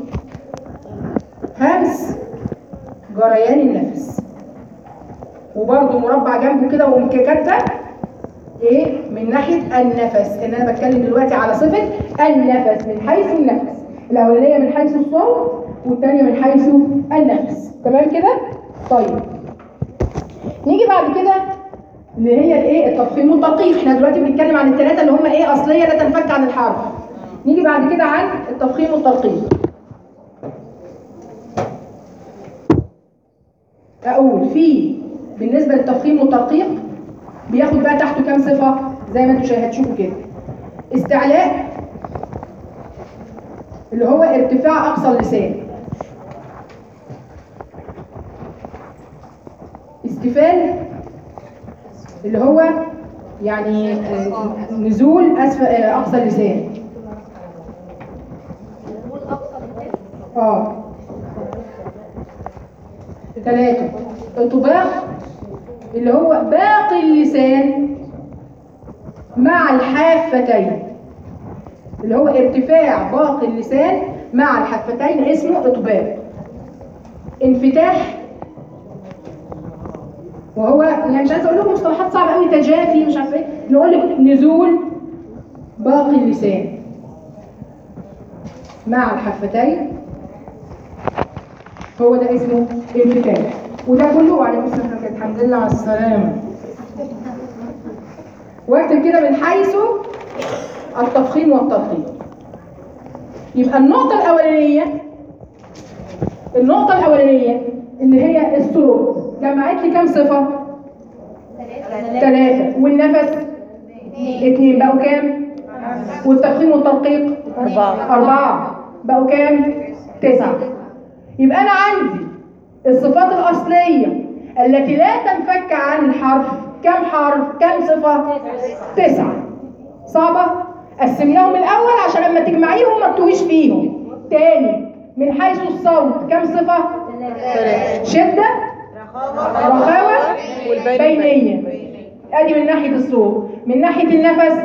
همس جريان النفس وبرده مربع جنبه كده وقوم كاتبه ايه من ناحيه النفس ان انا بتكلم دلوقتي على صفه النفس من حيث النفس الاولانيه من حيث الصوت والثانيه من حيث النفس تمام كده طيب نيجي بعد كده اللي هي الايه التفخيم والتدقيق احنا دلوقتي بنتكلم عن الثلاثه اللي هم ايه اصليه لا تنفك عن الحرف نيجي بعد كده عن التفخيم والتدقيق اقول في بالنسبه للتفخيم والتدقيق بياخد بقى تحته كام صفه زي ما انتم شايفين هتشوفوا كده استعلاء اللي هو ارتفاع اقصى اللسان استفال اللي هو يعني آه، نزول اسفل آه، اقصى اللسان اه ثلاثة انطباق اللي هو باقي اللسان مع الحافتين اللي هو ارتفاع باقي اللسان مع الحافتين اسمه اطباق انفتاح وهو يعني مش عايزه اقول لكم مصطلحات صعبه قوي تجافي مش عارفه ايه نقول لك نزول باقي اللسان مع الحفتين هو ده اسمه انفتاح وده كله على اسم حضرتك الحمد لله على السلامه واكتب كده من حيث التفخيم والتدقيق يبقى النقطة الأولانية النقطة الأولانية اللي هي الصوت جمعت لي كام صفة؟ ثلاثة والنفس اثنين بقوا كام؟ والتفخيم والتدقيق أربعة أربعة بقوا كام؟ تسعة يبقى أنا عندي الصفات الأصلية التي لا تنفك عن الحرف كم حرف؟ كم صفة؟ تسعة صعبة؟ قسمناهم الأول عشان لما تجمعيهم ما تتوهيش فيهم تاني من حيث الصوت كم صفة؟ شدة رخاوة والبين بينية ادي من ناحيه الصوت من ناحيه النفس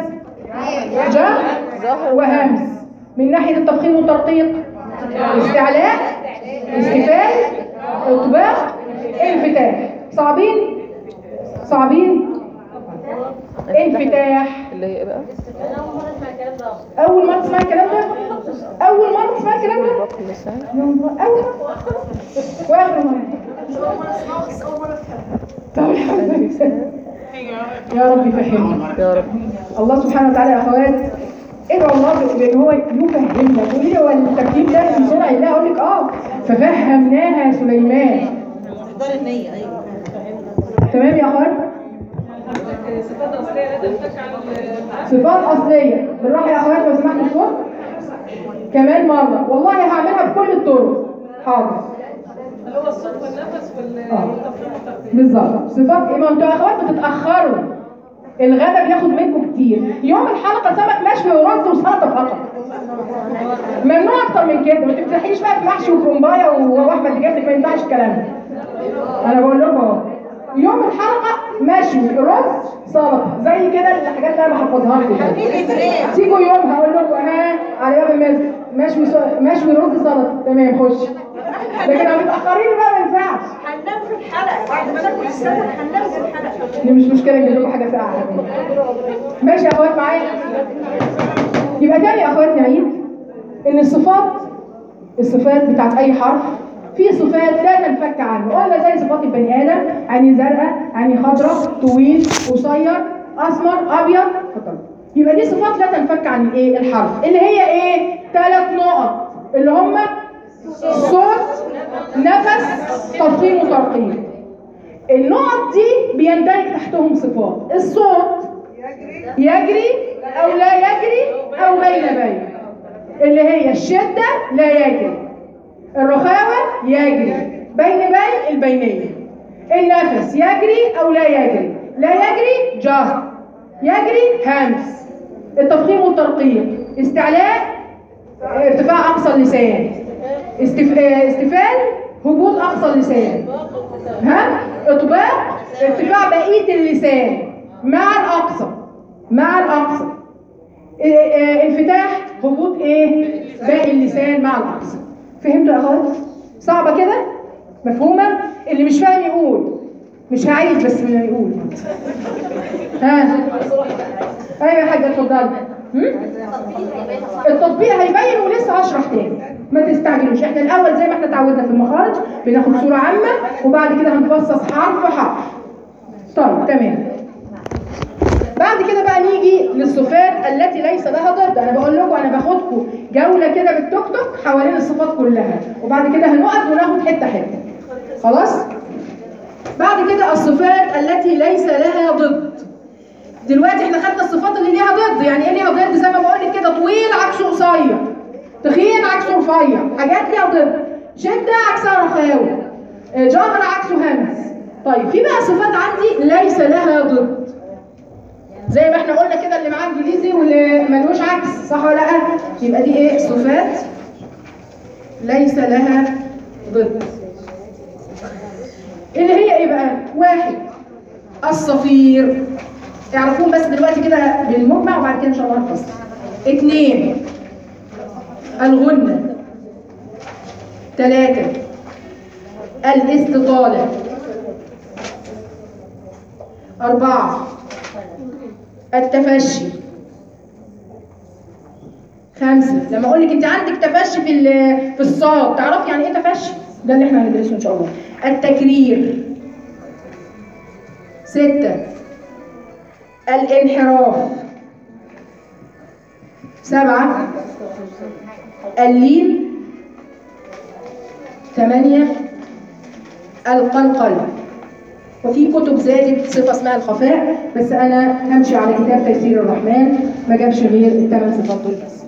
جهر وهمس من ناحيه التفخيم والترقيق استعلاء استفال اطباق انفتاح صعبين صعبين انفتاح اللي هي إيه بقى اول مره تسمع الكلام ده اول مره تسمع الكلام ده بطن اللسان يا الله، اول مره واخر مره طب الحمد لله يا رب يفهمنا يا رب الله سبحانه وتعالى يا اخوات ادعوا الله بان هو يفهمنا تقولي لي هو التكليف ده من صنع الله اقول لك اه ففهمناها سليمان مقدار النية ايوه تمام يا اخوات صفات اصليه بالراحه يا اخوات لو سمحتوا الصوت كمان مره والله هعملها بكل الطرق حاضر اللي هو الصوت والنفس وال آه. بالظبط صفات ايه ما انتوا يا اخوات بتتاخروا الغدا بياخد منكم كتير يوم الحلقه سمك مشوي ورز وسلطه فقط ممنوع اكتر من كده ما تفتحيش بقى في محشي وكرومبايه واحمد جاب لك ما ينفعش الكلام ده انا بقول لكم اهو يوم الحلقه مشوي رز سلطه زي كده الحاجات اللي انا بحفظها لكم كده. تيجوا يوم هقول لكم ها على باب المسجد مشوي س- مشوي رز سلطه تمام خش لكن لو متاخرين بقى ما ينفعش هننام في الحلقة بعد ما ناكل السمك هننام في الحلقة دي مش مشكله نجيب لكم حاجه ساقعه ماشي يا اخوات معايا يبقى تاني يا اخوات نعيد ان الصفات الصفات بتاعت اي حرف في صفات لا تنفك عنه قلنا زي صفات البني ادم عيني زرقاء عيني خضراء طويل قصير اسمر ابيض اتفضل يبقى دي صفات لا تنفك عن الايه الحرف اللي هي ايه ثلاث نقط اللي هم صوت نفس تفخيم وترقيق النقط دي بيندرج تحتهم صفات الصوت يجري او لا يجري او بين بين اللي هي الشدة لا يجري الرخاوة يجري بين بين البينية النفس يجري او لا يجري لا يجري جهر يجري همس التفخيم والترقيق استعلاء ارتفاع اقصى اللسان استف... استفال هبوط اقصى اللسان ها اطباق ارتفاع بقيه اللسان مع الاقصى مع الاقصى إيه إيه انفتاح هبوط ايه باقي اللسان مع الاقصى فهمتوا يا اخوات صعبه كده مفهومه اللي مش فاهم يقول مش هعيد بس من يقول ها ايوه يا حاجه اتفضلي هم؟ التطبيق هيبين ولسه هشرح تاني ما تستعجلوش احنا الاول زي ما احنا اتعودنا في المخارج بناخد صوره عامه وبعد كده هنفصص حرف حرف طيب تمام بعد كده بقى نيجي للصفات التي ليس لها ضد انا بقول لكم انا باخدكم جوله كده بالتوك توك حوالين الصفات كلها وبعد كده هنقف وناخد حته حته خلاص بعد كده الصفات التي ليس لها ضد دلوقتي احنا خدنا الصفات اللي ليها ضد يعني ايه ليها ضد زي ما بقول لك كده طويل عكسه قصير تخين عكسه رفيع حاجات ليها ضد شده عكسها رخاوه آه، جهر عكسه همس طيب في بقى صفات عندي ليس لها ضد زي ما احنا قلنا كده اللي معاه انجليزي واللي ملوش عكس صح ولا لا يبقى دي ايه صفات ليس لها ضد اللي هي ايه بقى واحد الصفير تعرفون بس دلوقتي كده بالمجمع وبعد كده ان شاء الله نفصل اثنين الغنة ثلاثة الاستطالة أربعة التفشي خمسة لما أقول لك أنت عندك تفشي في ال- في الصاد تعرفي يعني إيه تفشي؟ ده اللي إحنا هندرسه إن شاء الله التكرير ستة الانحراف سبعة اللين ثمانية القلقل وفي كتب زادت صفة اسمها الخفاء بس أنا همشي على كتاب تيسير الرحمن ما جابش غير الثمان صفات دول بس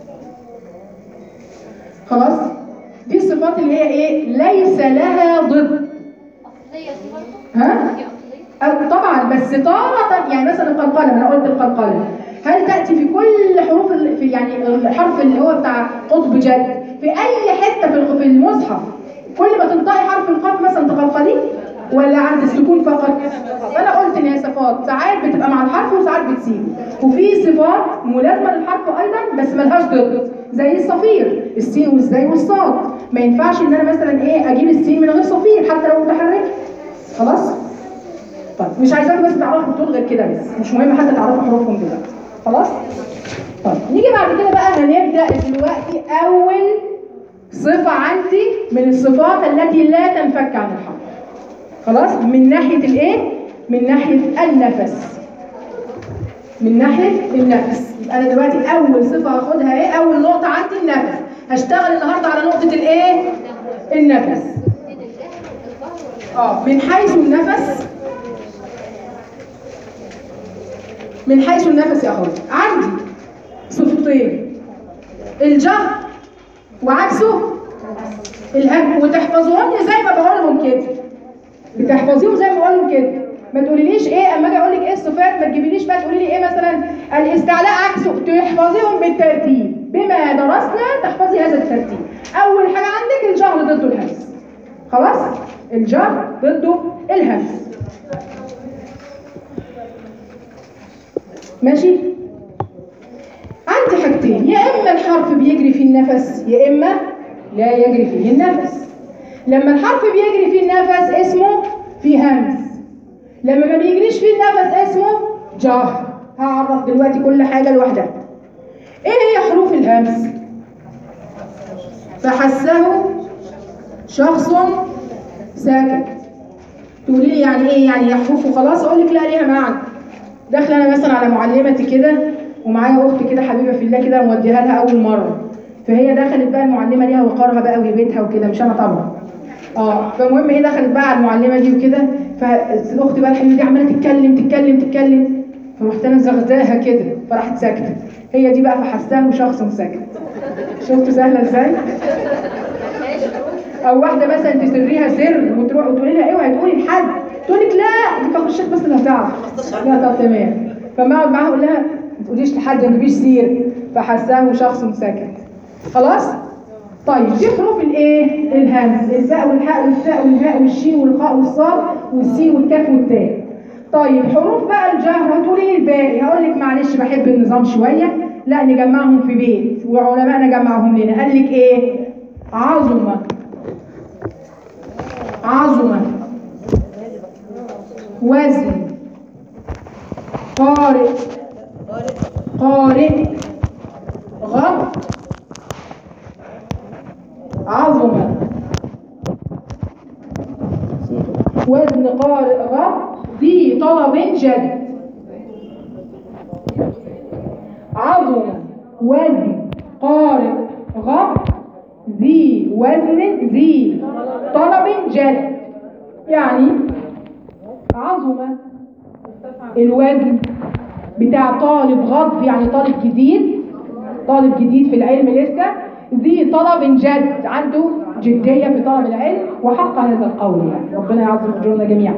خلاص دي الصفات اللي هي ايه ليس لها ضد ها أه، طبعا بس تارة يعني مثلا القلقلة انا قلت القلقلة هل تأتي في كل حروف ال- في يعني الحرف اللي هو بتاع قطب جد في أي حتة في الخ- في المصحف كل ما تنطقي حرف القاف مثلا تقلقلي ولا عند السكون فقط انا قلت ان هي صفات ساعات بتبقى مع الحرف وساعات بتسيب وفي صفات ملازمه للحرف ايضا بس ملهاش ضد زي الصفير السين والزاي والصاد ما ينفعش ان انا مثلا ايه اجيب السين من غير صفير حتى لو متحرك خلاص طيب مش عايزاكم بس تعرفوا الطول غير كده بس مش مهم حتى تعرفوا حروفهم دلوقتي خلاص طيب نيجي بعد كده بقى هنبدا دلوقتي اول صفه عندي من الصفات التي لا تنفك عن الحرف خلاص من ناحيه الايه من ناحيه النفس من ناحيه النفس يبقى انا دلوقتي اول صفه هاخدها ايه اول نقطه عندي النفس هشتغل النهارده على نقطه الايه النفس اه من حيث النفس من حيث النفس يا اخواتي عندي صفتين الجهر وعكسه الهم وتحفظوهم لي زي ما بقولهم كده بتحفظيهم زي ما بقولهم كده ما تقوليليش ايه اما اجي اقول لك ايه الصفات ما تجيبيليش بقى تقولي لي ايه مثلا الاستعلاء عكسه تحفظيهم بالترتيب بما درسنا تحفظي هذا الترتيب اول حاجه عندك الجهر ضده الهمس خلاص الجهر ضده الهمس ماشي عندي حاجتين يا اما الحرف بيجري فيه النفس يا اما لا يجري فيه النفس لما الحرف بيجري فيه النفس اسمه في همس لما ما بيجريش فيه النفس اسمه جهر هعرف دلوقتي كل حاجه لوحدها ايه هي حروف الهمس فحسه شخص ساكت تقولي لي يعني ايه يعني هي حروف وخلاص اقول لك لا ليها معنى داخله انا مثلا على معلمتي كده ومعايا اخت كده حبيبه في الله كده موديها لها اول مره فهي دخلت بقى المعلمه ليها وقارها بقى وهيبتها وكده مش انا طبعا اه فالمهم هي دخلت بقى على المعلمه دي وكده فالاخت بقى الحبيبه دي عماله تتكلم تتكلم تتكلم فرحت انا زغزاها كده فراحت ساكته هي دي بقى فحسها شخص ساكت شفتوا سهله ازاي؟ او واحده مثلا تسريها سر وتروح وتقولي لها اوعي تقولي لحد تقول لك لا دي كفر الشيخ بس اللي هتعرف لا طب تمام فما اقعد معاها اقول لها ما تقوليش لحد ما تجيبيش سير فحساه شخص ساكت خلاص طيب دي حروف الايه الهمز الفاء والحاء والثاء والهاء والشين والخاء والصاد والسين والكاف والتاء طيب حروف بقى الجهر هتقولي لي الباقي هقول لك معلش بحب النظام شويه لا نجمعهم في بيت وعلماءنا جمعهم لنا قال لك ايه عظم عظم وزن قارئ قارئ غم عظم وزن قارئ غم ذي طلب جد عظم وزن قارئ غم ذي وزن ذي طلب جد يعني عظم الوزن بتاع طالب غض يعني طالب جديد طالب جديد في العلم لسه ذي طلب جد عنده جدية في طلب العلم وحق هذا القول يعني ربنا يعظم أجورنا جميعا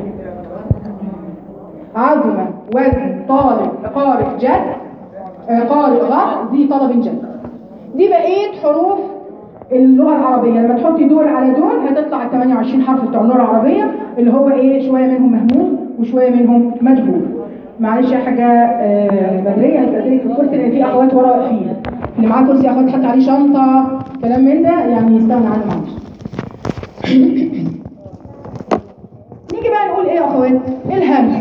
عظم وزن طالب قارئ جد آه، قارئ غض ذي طلب جد دي بقية حروف اللغة العربية لما تحطي دول على دول هتطلع ال 28 حرف بتوع اللغة العربية اللي هو ايه شوية منهم مهموز وشوية منهم مجهول معلش يا حاجة آه، بدرية هتقدري في الكرسي لان في اخوات ورا واقفين اللي معاه كرسي اخوات حط عليه شنطة كلام من ده يعني يستغنى عنه معلش نيجي بقى نقول ايه يا اخوات الهمس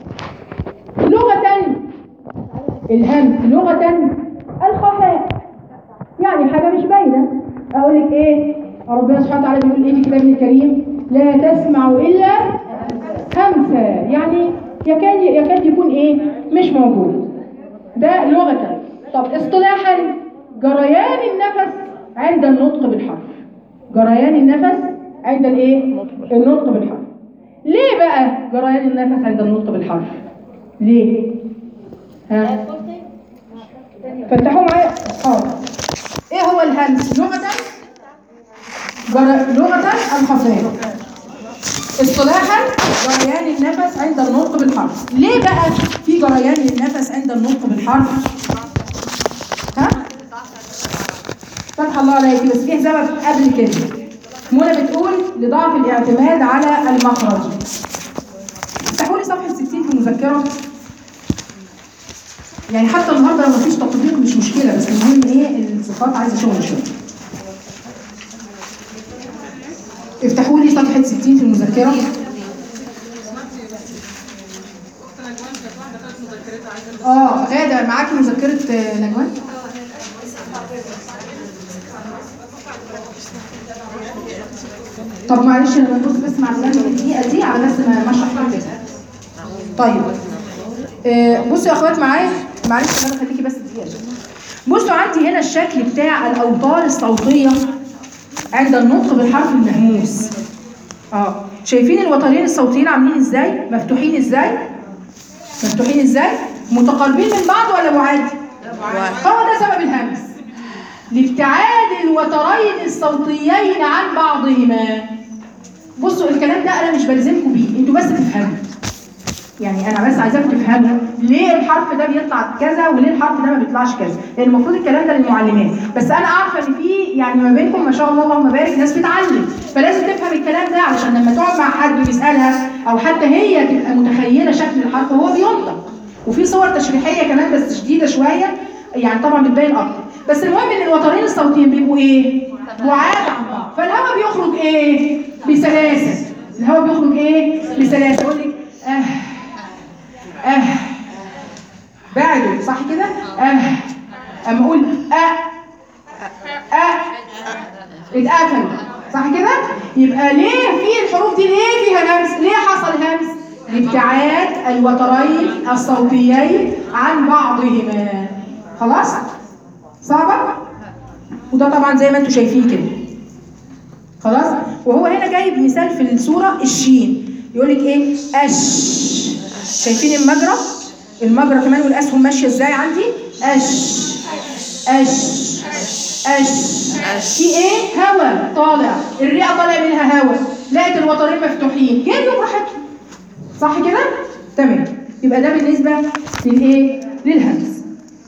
لغة الهمس لغة الخفاء يعني حاجة مش باينة أقول لك إيه ربنا سبحانه وتعالى بيقول إيه في كتابه الكريم لا تسمع إلا همسة يعني يكاد يكاد يكون إيه مش موجود ده لغة طب اصطلاحا جريان النفس عند النطق بالحرف جريان النفس عند الايه النطق بالحرف ليه بقى جريان النفس عند النطق بالحرف ليه ها فتحوا معايا اه ايه هو الهمس لغة جر... لغة الخفاء اصطلاحا جريان النفس عند النطق بالحرف ليه بقى في جريان للنفس عند النطق بالحرف ها فتح الله عليك بس فيه سبب قبل كده منى بتقول لضعف الاعتماد على المخرج افتحوا لي صفحه 60 في المذكره يعني حتى النهارده لو مفيش تطبيق مش مشكله بس المهم ايه الصفات عايزه شغل شويه افتحوا لي صفحه 60 في المذكره اه غاده معاكي مذكره آه، نجوان طب معلش انا ببص بس مع الناس الدقيقه دي على بس ما ما اشرح لكم كده طيب آه، بصوا يا اخوات معايا معلش انا خليكي بس دقيقه بصوا عندي هنا الشكل بتاع الاوتار الصوتيه عند النطق بالحرف المهموس اه شايفين الوترين الصوتيين عاملين ازاي مفتوحين ازاي مفتوحين ازاي متقاربين من بعض ولا بعاد هو ده سبب الهمس لابتعاد الوترين الصوتيين عن بعضهما بصوا الكلام ده انا مش بلزمكم بيه انتوا بس تفهموا يعني انا بس عايزاكم تفهموا ليه الحرف ده بيطلع كذا وليه الحرف ده ما بيطلعش كذا لان المفروض الكلام ده للمعلمات بس انا عارفه ان في يعني ما بينكم ما شاء الله اللهم بارك ناس بتعلم فلازم تفهم الكلام ده علشان لما تقعد مع حد ويسالها او حتى هي تبقى متخيله شكل الحرف وهو بينطق وفي صور تشريحيه كمان بس شديده شويه يعني طبعا بتبين اكتر بس المهم ان الوترين الصوتيين بيبقوا ايه بعاد عن بعض فالهواء بيخرج ايه بسلاسه الهواء بيخرج ايه بسلاسه يقول لك اه اه بعدوا صح كده اه اما اقول اه اه اتقفل صح كده يبقى ليه في الحروف دي ليه فيها همس ليه حصل همس لابتعاد الوترين الصوتيين عن بعضهما خلاص صعبه وده طبعا زي ما انتم شايفين كده خلاص وهو هنا جايب مثال في الصوره الشين يقول لك ايه اش شايفين المجرى المجرى كمان والاسهم ماشيه ازاي عندي اش اش اش في ايه هواء طالع الرئه طالع منها هواء لقيت الوترين مفتوحين جريوا براحتهم صح كده تمام يبقى ده بالنسبه للايه للهمس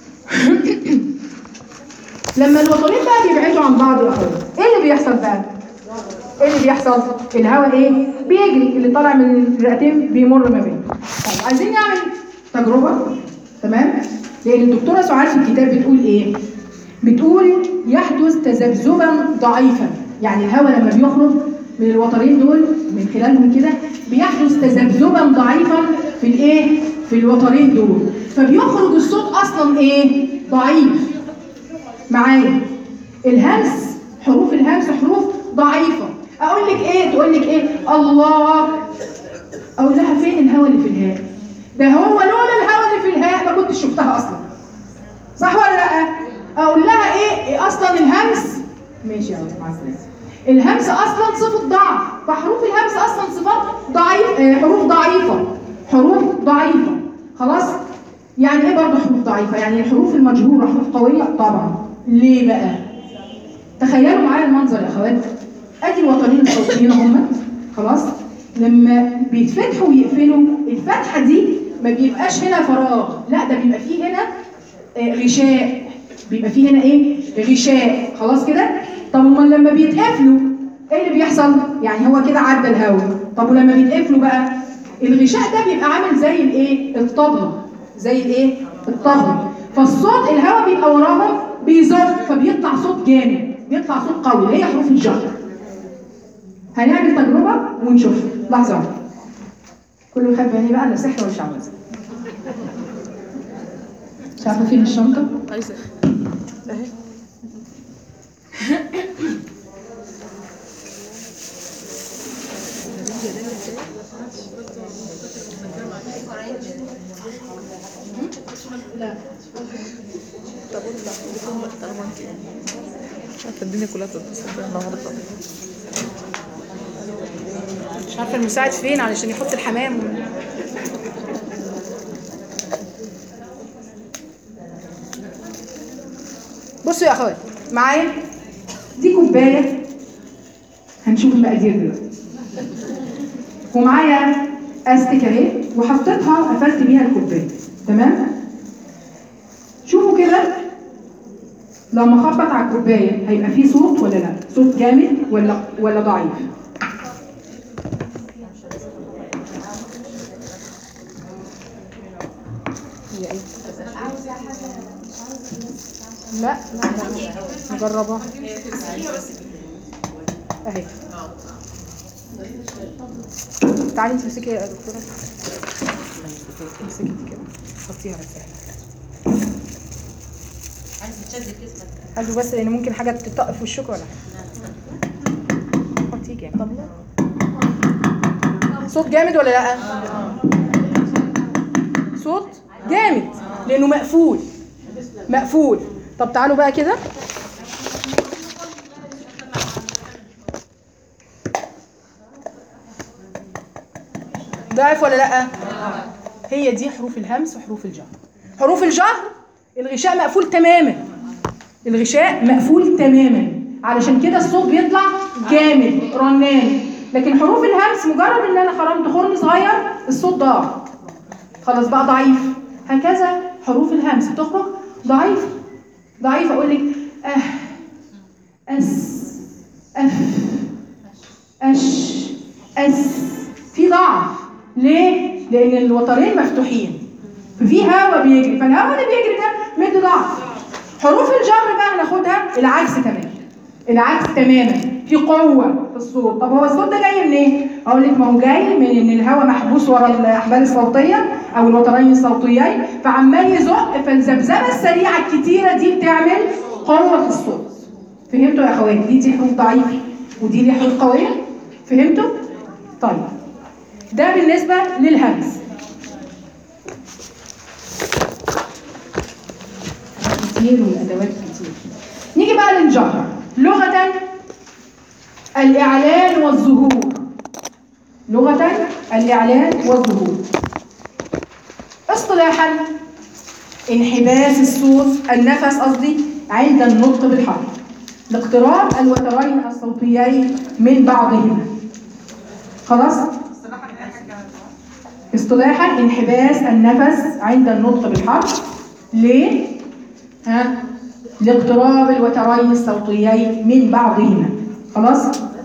لما الوترين بقى بيبعدوا عن بعض يا اخويا ايه اللي بيحصل بقى ايه اللي بيحصل الهواء ايه بيجري اللي طالع من الرئتين بيمر ما بينهم طيب عايزين نعمل تجربه تمام لان الدكتوره سعاد في الكتاب بتقول ايه بتقول يحدث تذبذبا ضعيفا يعني الهواء لما بيخرج من الوترين دول من خلالهم كده بيحدث تذبذبا ضعيفا في الايه في الوترين دول فبيخرج الصوت اصلا ايه ضعيف معايا الهمس حروف الهمس حروف ضعيفه اقول لك ايه تقول لك ايه الله اقول لها فين الهواء اللي في الهاء ده هو لولا الهواء اللي في الهاء ما كنتش شفتها اصلا صح ولا لا اقول لها ايه, إيه اصلا الهمس ماشي يا مع السلامه الهمس اصلا صفه ضعف فحروف الهمس اصلا صفات ضعيف آه، حروف ضعيفه حروف ضعيفه خلاص يعني ايه برضه حروف ضعيفه يعني الحروف المجهوره حروف قويه طبعا ليه بقى تخيلوا معايا المنظر يا اخوات ادي الوترين الصوتيين هم خلاص لما بيتفتحوا ويقفلوا الفتحه دي ما بيبقاش هنا فراغ لا ده بيبقى فيه هنا آه، غشاء بيبقى فيه هنا ايه غشاء خلاص كده طب امال لما بيتقفلوا ايه اللي بيحصل يعني هو كده عدى الهواء طب ولما بيتقفلوا بقى الغشاء ده بيبقى عامل زي الايه الطبله زي الايه الطبله فالصوت الهواء بيبقى وراهم بيزق فبيطلع صوت جامد بيطلع صوت قوي هي حروف الجر هنعمل تجربه ونشوف لحظه واحدة. كله يخاف يعني بقى لا سحر ولا شعوذه مش عارفه فين الشنطه عايزة اهي طب اطلع بكم طالما انت مش عارفه الدنيا كلها تتصل بيا النهارده مش عارفه المساعد فين علشان يحط الحمام بصوا يا اخوات معايا دي كوبايه هنشوف المقادير دلوقتي ومعايا استك اهي وحطيتها قفلت بيها الكوبايه تمام شوفوا كده لما اخبط على الكوبايه هيبقى فيه صوت ولا لا صوت جامد ولا ولا ضعيف هي ايه لا نجربها اهي تعالي انت امسكي يا دكتوره امسكي دي كده حطيها بس هنا عايز تشد جسمك خلوا بس لان ممكن حاجه تطق في وشك ولا حطيه جامد صوت جامد ولا لا صوت جامد لانه مقفول مقفول طب تعالوا بقى كده ضعف ولا لا هي دي حروف الهمس وحروف الجهر حروف الجهر الغشاء مقفول تماما الغشاء مقفول تماما علشان كده الصوت بيطلع جامد رنان لكن حروف الهمس مجرد ان انا خرمت خرم صغير الصوت ضاع خلاص بقى ضعيف هكذا حروف الهمس تخرج ضعيف ضعيف اقول لك اه اس اف اش اس في ضعف ليه؟ لان الوترين مفتوحين ففي هواء بيجري فالهواء اللي بيجري ده مدي ضعف حروف الجر بقى هناخدها العكس تماما العكس تماما في قوه في الصوت طب هو الصوت ده جاي منين اقول لك ما هو جاي من ان الهواء محبوس ورا الاحبال الصوتيه او الوترين الصوتيين فعمال يزق فالذبذبه السريعه الكتيره دي بتعمل قوه في الصوت فهمتوا يا اخواتي دي دي حروف ضعيفه ودي دي حروف قويه فهمتوا طيب ده بالنسبه للهمس كتير والادوات كتير نيجي بقى للجهر لغه الاعلان والظهور لغه الاعلان والظهور اصطلاحا انحباس الصوت النفس قصدي عند النطق بالحرف لاقتراب الوترين الصوتيين من بعضهما خلاص اصطلاحا انحباس النفس عند النطق بالحرف ليه ها لاقتراب الوترين الصوتيين من بعضهما خلاص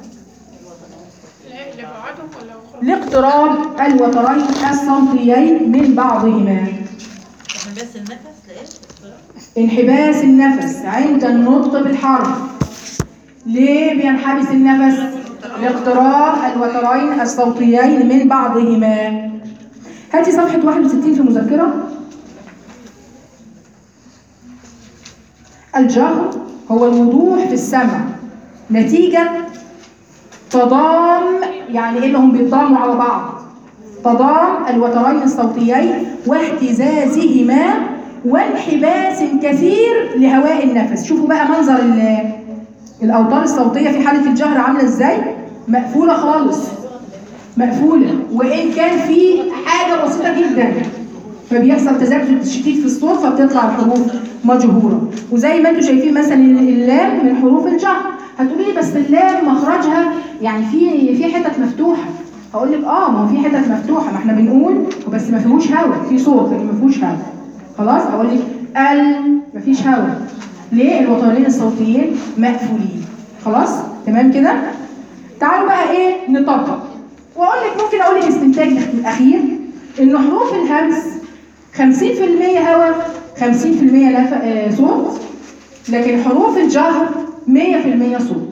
لبعضهم ولا خروج لاقتراب الوترين الصوتيين من بعضهما بس النفس لايه؟ انحباس النفس عند النطق بالحرف ليه بينحبس النفس لاقتراب الوترين الصوتيين من بعضهما هاتي صفحة 61 في المذكرة الجهر هو الوضوح في السمع نتيجة تضام يعني ايه انهم بيتضاموا على بعض تضام الوترين الصوتيين واهتزازهما وانحباس كثير لهواء النفس شوفوا بقى منظر ال- الاوتار الصوتيه في حاله الجهر عامله ازاي مقفوله خالص مقفوله وان كان في حاجه بسيطه جدا فبيحصل تذبذب شديد في الصوت فبتطلع الحروف مجهوره وزي ما انتم شايفين مثلا اللام من حروف الجهر هتقولي لي بس اللام مخرجها يعني في في حتت مفتوحه هقول لك اه ما هو في حتت مفتوحه ما احنا بنقول بس ما فيهوش هواء في صوت لكن ما فيهوش هواء خلاص اقول لك ال ما فيش هواء ليه الوترين الصوتيين مقفولين خلاص تمام كده تعالوا بقى ايه نطبق واقول لك ممكن اقول الاستنتاج الاخير ان حروف الهمس 50% هواء 50% نف... آه، صوت لكن حروف الجهر 100% صوت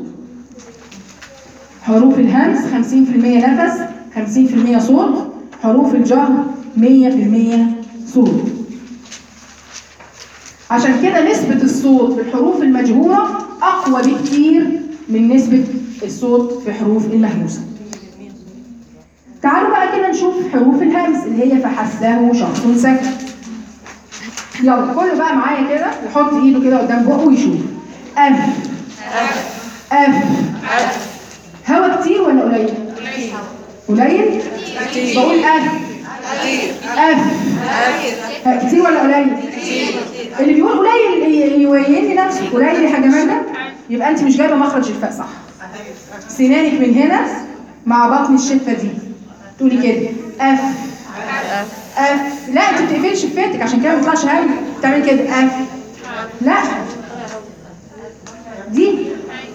حروف الهمس 50% نفس 50% صوت حروف الجهر 100% صوت عشان كده نسبة الصوت في الحروف المجهورة أقوى بكتير من نسبة الصوت في حروف المهموسة تعالوا بقى كده نشوف حروف الهمس اللي هي فحسه شخص سكت يلا كله بقى معايا كده يحط ايده كده قدام بقه ويشوف اف اف هوا كتير ولا قليل؟ قليل؟ بقول اف اف ها، كتير ولا قليل؟ اللي بيقول قليل ي- يوين لي نفسه قليل يا حاجه مالك يبقى انت مش جايبه مخرج الفاء صح سنانك من هنا مع بطن الشفه دي تقولي كده اف اف لا انت ما بتقفلش فاتك عشان كده ما بيطلعش هم تعمل كده اف لا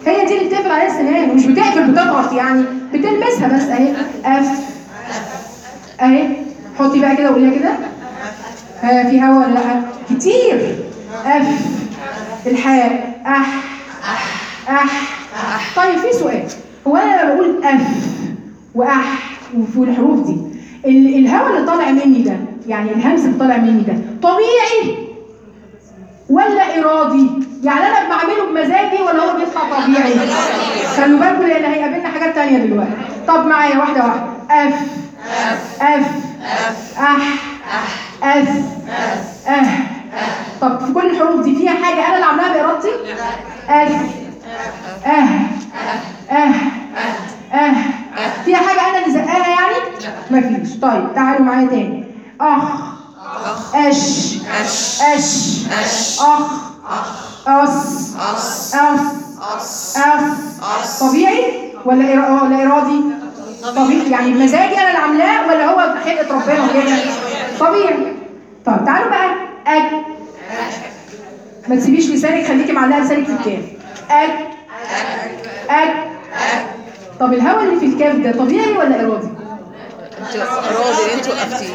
هي دي اللي بتقفل عليها السنان ومش بتقفل بتضغط يعني بتلمسها بس اهي اف اهي حطي بقى كده وقوليها كده ها في هوا ولا لا كتير اف الحاء اح اح طيب في سؤال هو انا لما بقول اف واح وفي الحروف دي ال- الهوا اللي طالع مني ده يعني الهمس اللي طالع مني ده طبيعي ولا ارادي يعني انا بعمله بمزاجي ولا هو بيطلع طبيعي خلوا بالكم لان هيقابلنا حاجات تانية دلوقتي طب معايا واحده واحده اف اف اح اف اه طب في كل الحروف دي فيها حاجه انا اللي عاملاها بارادتي اف اه اه اه فيها حاجه انا اللي زقاها يعني مفيش طيب تعالوا معايا تاني اخ اش اش اش اخ اس اس اس طبيعي ولا إرا- ولا ارادي طبيعي يعني بمزاجي انا اللي عاملاه ولا هو بخلقه ربنا كده طبيعي طب تعالوا بقى اك ما تسيبيش لسانك خليكي معلقه لسانك في الكاف اك اك طب الهواء اللي في الكاف ده طبيعي ولا ارادي انت راضي انت وقفتيه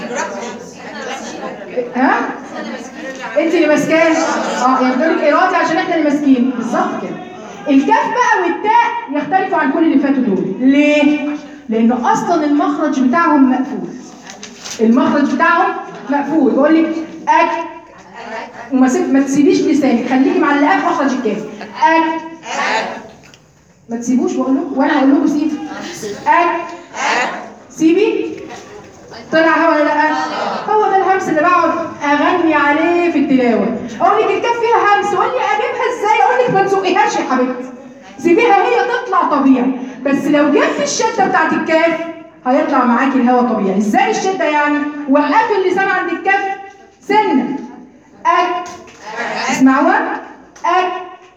ها انت اللي ماسكاه اه يعني بقول لك ارادي عشان احنا اللي ماسكين بالظبط كده الكاف بقى والتاء يختلفوا عن كل اللي فاتوا دول ليه لانه اصلا المخرج بتاعهم مقفول المخرج بتاعهم مقفول بقول لك اك وما سيب ما تسيبيش لسانك خليكي معلقاه في مخرج الكاف اك ما تسيبوش بقول لكم وانا هقول لكم سيبي اك سيبي طلع هوا ولا لا؟ هو ده الهمس اللي بقعد اغني عليه في التلاوه اقول لك الكاف فيها همس قول لي اجيبها ازاي اقول لك ما تسوقيهاش يا حبيبتي سيبيها هي تطلع طبيعي بس لو جت في الشده بتاعت الكاف هيطلع معاكي الهوا طبيعي ازاي الشده يعني وقفي اللسان عند الكاف سنه اك اسمعوها اك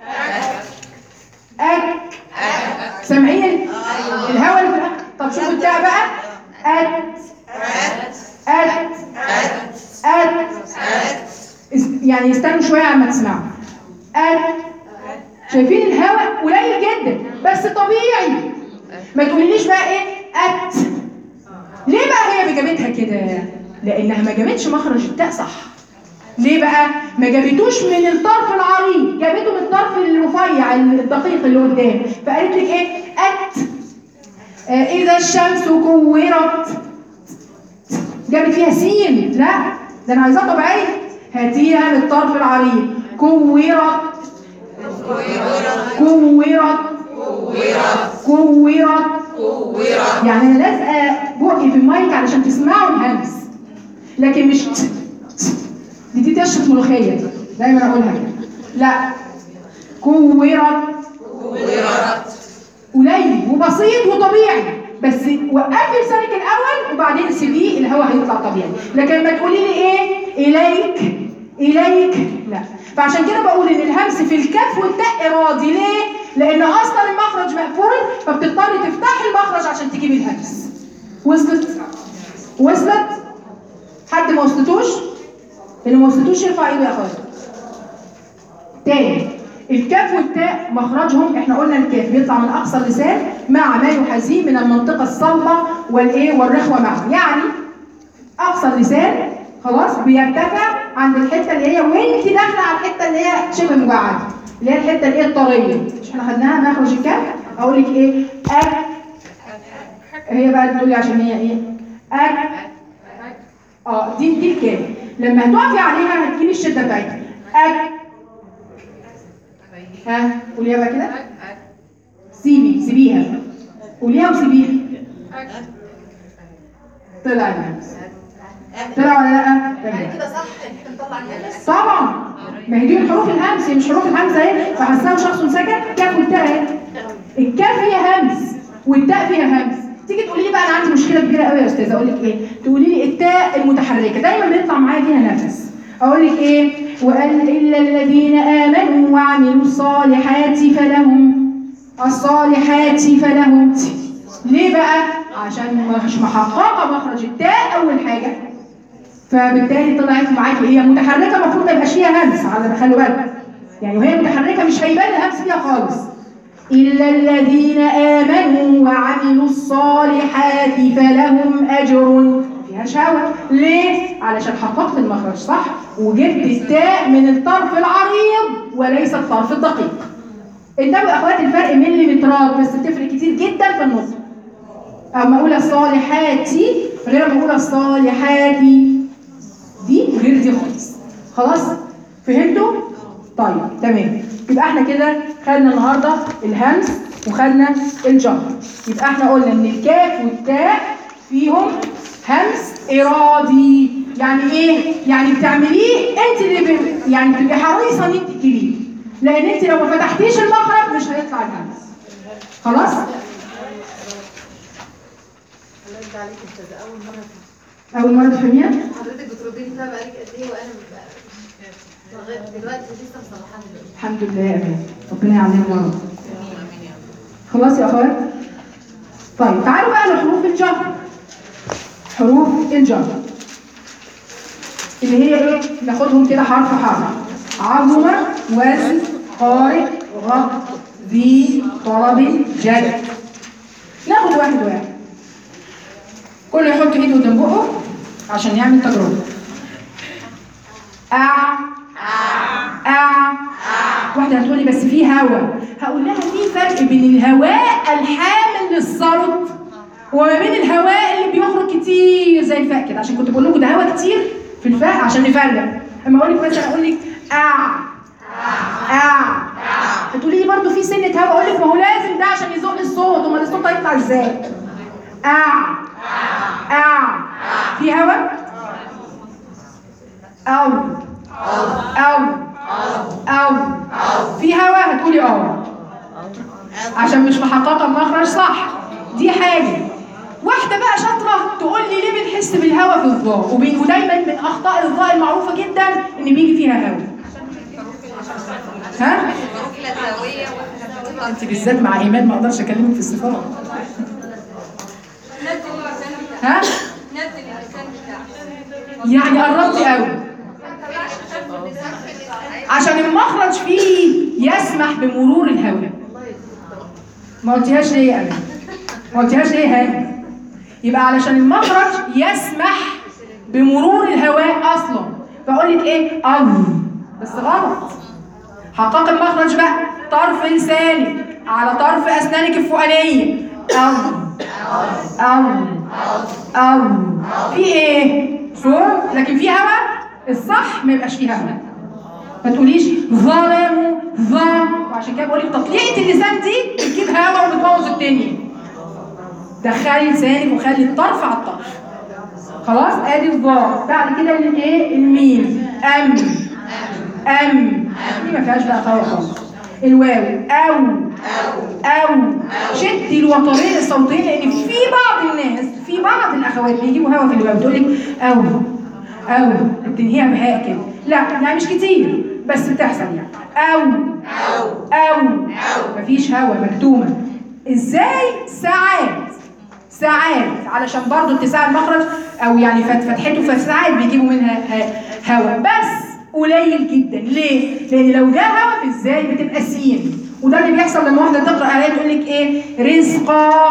اك سامعين الهوا اللي في الأك؟ طب شوفوا التاء بقى ات ات ات اس- يعني استنوا شويه عما تسمعوا ات شايفين الهواء قليل جدا بس طبيعي ما تقوليليش بقى ايه ات ليه بقى هي جابتها كده لانها ما جابتش مخرج التاء صح ليه بقى ما جابتوش من الطرف العريض جابته من الطرف الرفيع الدقيق اللي قدام فقالت لك ايه ات آه، إذا الشمس كورت جابت فيها سين لا ده أنا عايزاها طبيعية هاتيها من الطرف العريض كورت كورت كورت يعني أنا لازقة بقي في المايك علشان تسمعوا الهمس لكن مش ت- ت- دي دي تشرب ملوخية دي دايما أقولها كده لا كورت قليل وبسيط وطبيعي بس وقفي لسانك الاول وبعدين سيبيه الهواء هيطلع طبيعي لكن ما تقولي لي ايه اليك اليك لا فعشان كده بقول ان الهمس في الكف والتاء ارادي ليه لان اصلا المخرج مقفول فبتضطري تفتحي المخرج عشان تجيبي الهمس وصلت وصلت حد ما وصلتوش اللي ما وصلتوش يرفع ايده يا اخويا تاني الكاف والتاء مخرجهم احنا قلنا الكاف بيطلع من اقصى اللسان مع ما يحاذيه من المنطقه الصلبه والايه والرخوه معه يعني اقصى اللسان خلاص بيرتفع عند الحته اللي هي وانت داخله على الحته اللي هي شبه مجعده اللي هي الحته اللي هي الطريه مش احنا خدناها مخرج الكاف اقول لك ايه اك هي بقى تقول لي عشان هي ايه اك اه دي دي الكاف لما هتقفي عليها هتجيبي الشده بتاعتها اك ها قوليها بقى كده سيبي سيبيها قوليها وسيبيها طلع الهمس طلع ولا لا؟ طلع. كده صح احنا نطلع النفس طبعا ما هي دي من حروف الهمس هي مش حروف الهمس اهي فحسها شخص سكن كاف والتاء اهي الكاف فيها همس والتاء فيها همس تيجي تقولي لي بقى انا عندي مشكله كبيره قوي يا استاذه اقول لك ايه تقولي لي التاء المتحركه دايما بيطلع معايا فيها نفس اقول لك ايه وقال الا الذين امنوا وعملوا الصالحات فلهم الصالحات فلهم ليه بقى عشان مش محققه مخرج التاء اول حاجه فبالتالي طلعت معاكي هي متحركه المفروض ما يبقاش فيها همس على خلوا بالك يعني وهي متحركه مش هيبان الهمس فيها خالص إلا الذين آمنوا وعملوا الصالحات فلهم أجر فيها شهوة ليه؟ علشان حققت المخرج صح وجبت التاء من الطرف العريض وليس الطرف الدقيق انتبهوا يا اخوات الفرق مليمترات بس بتفرق كتير جدا في النص اما اقول الصالحات غير ما اقول الصالحات دي غير دي خالص خلاص فهمتوا طيب تمام يبقى احنا كده خدنا النهارده الهمس وخدنا الجهر يبقى احنا قلنا ان الكاف والتاء فيهم همس ارادي يعني ايه يعني بتعمليه انت اللي ب... يعني بتبقي حريصه ان انت تجيبيه لان انت لو ما فتحتيش المخرج مش هيطلع الهمس خلاص الله يرضى عليك انت ده اول مره اول مره تفهميها حضرتك بتردي لي بقى بقالك قد ايه وانا ببقى لغايه دلوقتي لسه مصلحاني دلوقتي الحمد لله يا امان ربنا يعلمنا يا رب امين يا رب خلاص يا اخوات طيب تعالوا بقى لحروف الجر حروف الجر اللي هي ايه ناخدهم كده حرف حرف عظم وزن قارئ غط ذي طلب جد ناخد واحد واحد كله يحط ايده قدام بقه عشان يعمل تجربه أع أع واحدة هتقول لي بس في هواء هقول لها في فرق بين الهواء الحامل للصوت وما بين الهواء اللي بيخرج كتير زي الفاء كده عشان كنت بقول لكم ده هواء كتير في الفاء عشان نفرق اما اقول لك مثلا اقول لك أع أع هتقولي لي برضه في سنة هواء اقول لك ما هو لازم ده عشان يزق الصوت امال الصوت هيطلع ازاي؟ أع أع في هواء؟ أو أو أو في هوا هتقولي اه عشان مش محققة المخرج صح دي حاجة واحدة بقى شاطرة تقول لي ليه بنحس بالهوا في الظاء وبي- ودايما من أخطاء الظاء المعروفة جدا إن بيجي فيها هوا ها؟ الظروف الهويه واحده أنت بالذات مع إيمان ما أقدرش أكلمك في الصفات ها؟ يعني قربتي قوي عشان المخرج فيه يسمح بمرور الهواء ما قلتيهاش ليه انا ما قلتيهاش ليه هاني يبقى علشان المخرج يسمح بمرور الهواء اصلا فاقول لك ايه او بس غلط حقق المخرج بقى طرف لسانك على طرف اسنانك الفوقانيه او او او في ايه فوق لكن في هواء الصح ما يبقاش فيه هواء ما تقوليش ظلموا ظا وعشان كده بقول لك تطليعه اللسان دي بتجيب هوا وبتبوظ الدنيا دخلي لسانك وخلي الطرف على الطرف خلاص ادي الظا بعد كده الايه الميم ام ام دي ما فيهاش بقى خوا خالص الواو او او شدي الوترين الصوتين لان في بعض الناس في بعض الاخوات بيجيبوا هوا في الواو تقول لك او او بتنهيها بهاء كده لا يعني مش كتير بس بتحصل يعني او او مفيش هوا مكتومه ازاي ساعات ساعات علشان برضو اتساع المخرج او يعني فت- فتحته فساعات بيجيبوا منها ه- هوا بس قليل جدا ليه؟ لان لو جه هوا في ازاي بتبقى سين وده اللي بيحصل لما واحده تقرا ايه تقول لك ايه رزقا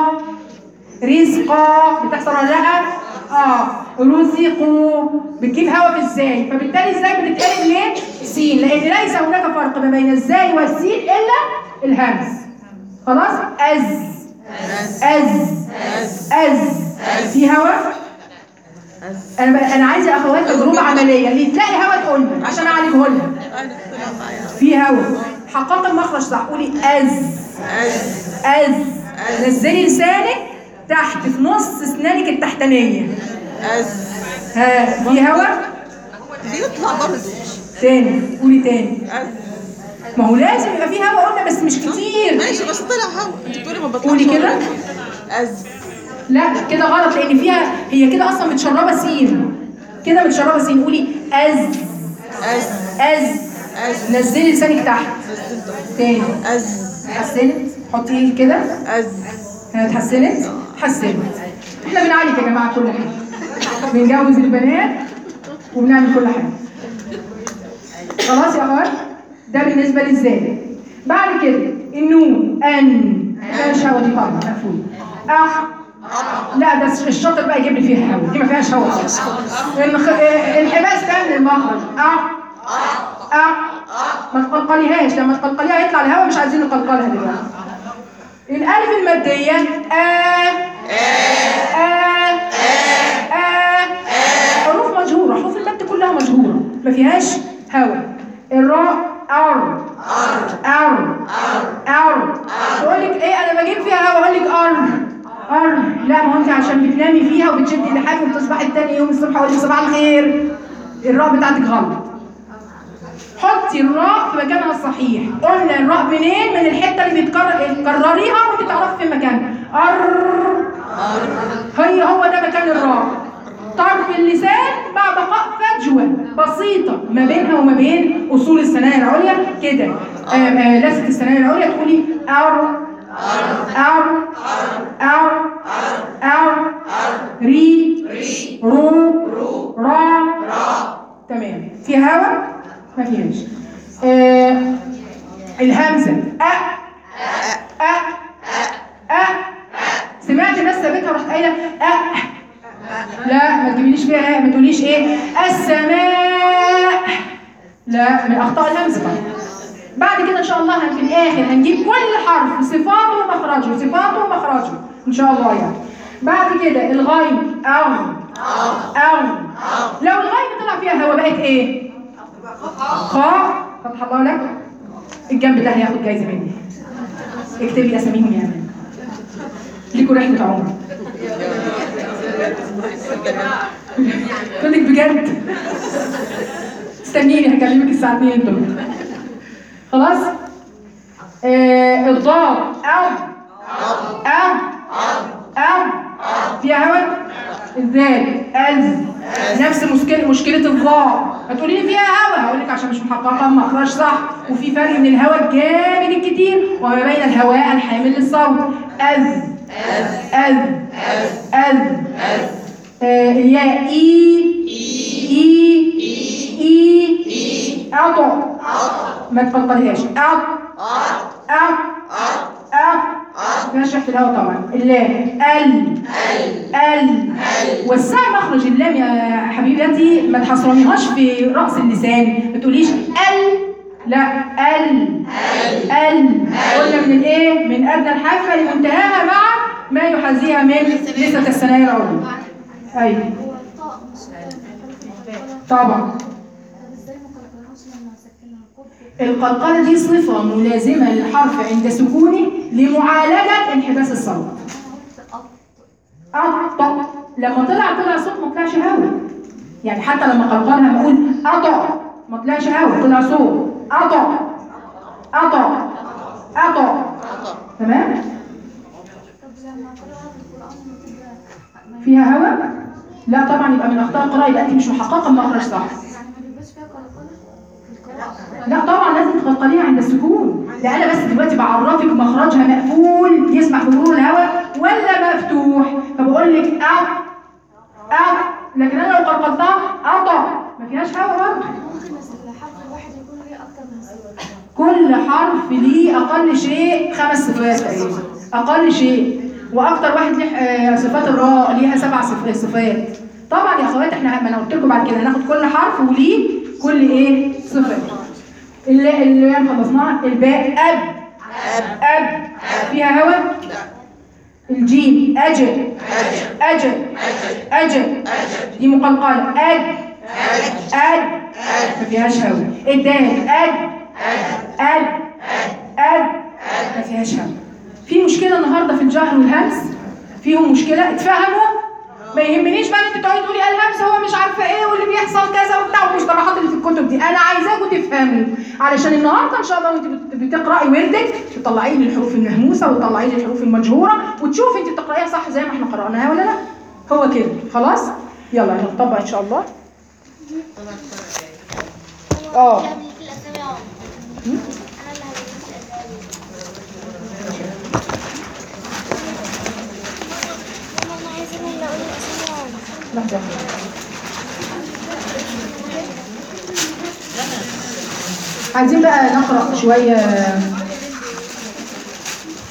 رزقا بتحصل ولا لا؟ اه رزقوا بتجيب هوا في ازاي فبالتالي ازاي بتتقلب ليه؟ سين لان ليس هناك فرق ما بين الزاي والسين الا الهمز خلاص از از از في هوا انا بقى انا عايزه اخوات تجربه عمليه اللي تلاقي هوا تقول لي عشان اعالجه لها في هوا حقق المخرج صح قولي از از نزلي لسانك تحت في نص اسنانك التحتانيه ها في هوا بيطلع برضه تاني قولي تاني ما هو لازم يبقى في هوا قلنا بس مش كتير ماشي بس طلع هوا انت بتقولي ما بطلعش قولي كده. از لا كده غلط لان فيها هي كده اصلا متشربه سين كده متشربه سين قولي از از از از نزلي لسانك تحت تاني از حسنت حطي ايدك كده از ها اتحسنت حسنت احنا بنعالج يا جماعه كل حاجه بنجوز البنات وبنعمل كل حاجه خلاص يا اخوات ده بالنسبه للزاد بعد كده النون ان ما فيهاش هوا دي طبعا مقفول اخ لا ده الشاطر بقى يجيب لي فيها هوا دي ما فيهاش هوا خالص الخ- آه، انحباس تام للمخرج اخ اخ ما تقلقليهاش لما تقلقليها يطلع الهوا مش عايزين نقلقلها دلوقتي الالف الماديه آ آ آ حروف مجهوره حروف المد كلها مجهوره ما فيهاش هوا الراء ار ار ار تقول لك ايه انا بجيب فيها هوا اقول لك ار ار لا ما هو انت عشان بتنامي فيها وبتشدي اللحاف وبتصبحي التاني يوم الصبح اقول لك صباح الخير الراء بتاعتك غلط حطي الراء في مكانها الصحيح قلنا الراء منين من الحته اللي بتكرر تكرريها وانت تعرفي في مكانها ار هي هو ده مكان الراء طرف اللسان مع بقاء فجوه بسيطه ما بينها وما بين اصول الثنايا العليا كده آه، آه، لثه الثنايا العليا تقولي ار ار ار ار ري رو را تمام في هوا ما فيهاش آه الهمزه أ أ أ سمعت ناس سابتها ورحت قايله أ لا ما تجيبليش فيها ما تقوليش ايه السماء لا من اخطاء الهمزه طبعا بعد كده ان شاء الله هن- في الاخر هنجيب كل حرف صفاته ومخرجه صفاته ومخرجه ان شاء الله يعني بعد كده الغين او او لو الغين طلع فيها هوا بقت ايه خاء فتح الله لك الجنب ده هياخد جايزه مني اكتبي اساميهم يا امان ليكوا رحله عمر كنت بجد استنيني هكلمك الساعه 2 الظهر خلاص آه الضاد او او او فيها هوا الذال از نفس مشكله مشكله الضاء هتقولي لي فيها هوا هقول لك عشان مش محققه مخرج صح وفي فرق من الهواء الجامد الكتير وما بين الهواء الحامل للصوت از از از آه، الياء اي اي اي اعطى ما تفضلهاش اعط اعط اعط فيهاش ريحه الهواء طبعا اللام ال ال والساعة مخرج اللام يا حبيبتي ما تحصرنيهاش في رأس اللسان ما تقوليش ال لا ال ال قلنا من الايه من ادنى الحافه لمنتهاها مع ما يحاذيها من لسه الثنايا العليا ايوه هو الطاء مش طبعا طب ازاي ما قلقناهاش لما سكنها القبر القلقلة دي صفة ملازمة للحرف عند سكونه لمعالجة انحباس الصوت. أط لما طلع طلع صوت ما طلعش هوا. يعني حتى لما قلقلها بقول أطع ما طلعش هوا طلع صوت. أطع أطع أطع تمام؟ طب لما قرأها في القرآن بتبقى ما- فيها هوا؟ لا طبعا يبقى من أخطاء القراءة يبقى أنت مش محققة المخرج صح. يعني ما بيبقاش فيها قلقلة في القراءة لا طبعا لازم تقلقليها عند السكون ده انا بس دلوقتي بعرفك مخرجها مقفول يسمح بمرور الهواء ولا مفتوح فبقول لك أ أ لكن انا لو قلقلتها أطع ما فيهاش هواء برضه ممكن الحرف الواحد يكون ليه أكتر من صفة كل حرف ليه اقل شيء خمس صفات تقريبا اقل شيء واكتر واحد ليه آه، صفات الراء ليها سبع صف- صفات طبعا يا اخوات احنا ما انا قلت لكم بعد كده هناخد كل حرف وليه كل ايه صفه اللي اللي خلصناها الباء اب اب فيها هوا الجيم اجل اجل اجل دي مقلقله اد اد ما فيهاش هوا الدال اد اد اد ما فيهاش هم في مشكله النهارده في الجهر والهمس فيهم مشكله اتفهموا ما يهمنيش بقى ان انت تقعدي تقولي الهمس هو مش عارفه ايه واللي بيحصل كذا وبتاع والمصطلحات اللي في الكتب دي انا عايزاكم تفهموا علشان النهارده ان شاء الله وانت بت- بتقراي وردك تطلعي لي الحروف المهموسه وتطلعي لي الحروف المجهوره وتشوفي انت بتقرايها صح زي ما احنا قراناها ولا لا هو كده خلاص يلا نطبق ان شاء الله اه أنا اللي هجيب الأسامي ماما أنا عايزة أنا اللي أقول الأسامي لحظه عايزين بقى نقرا شويه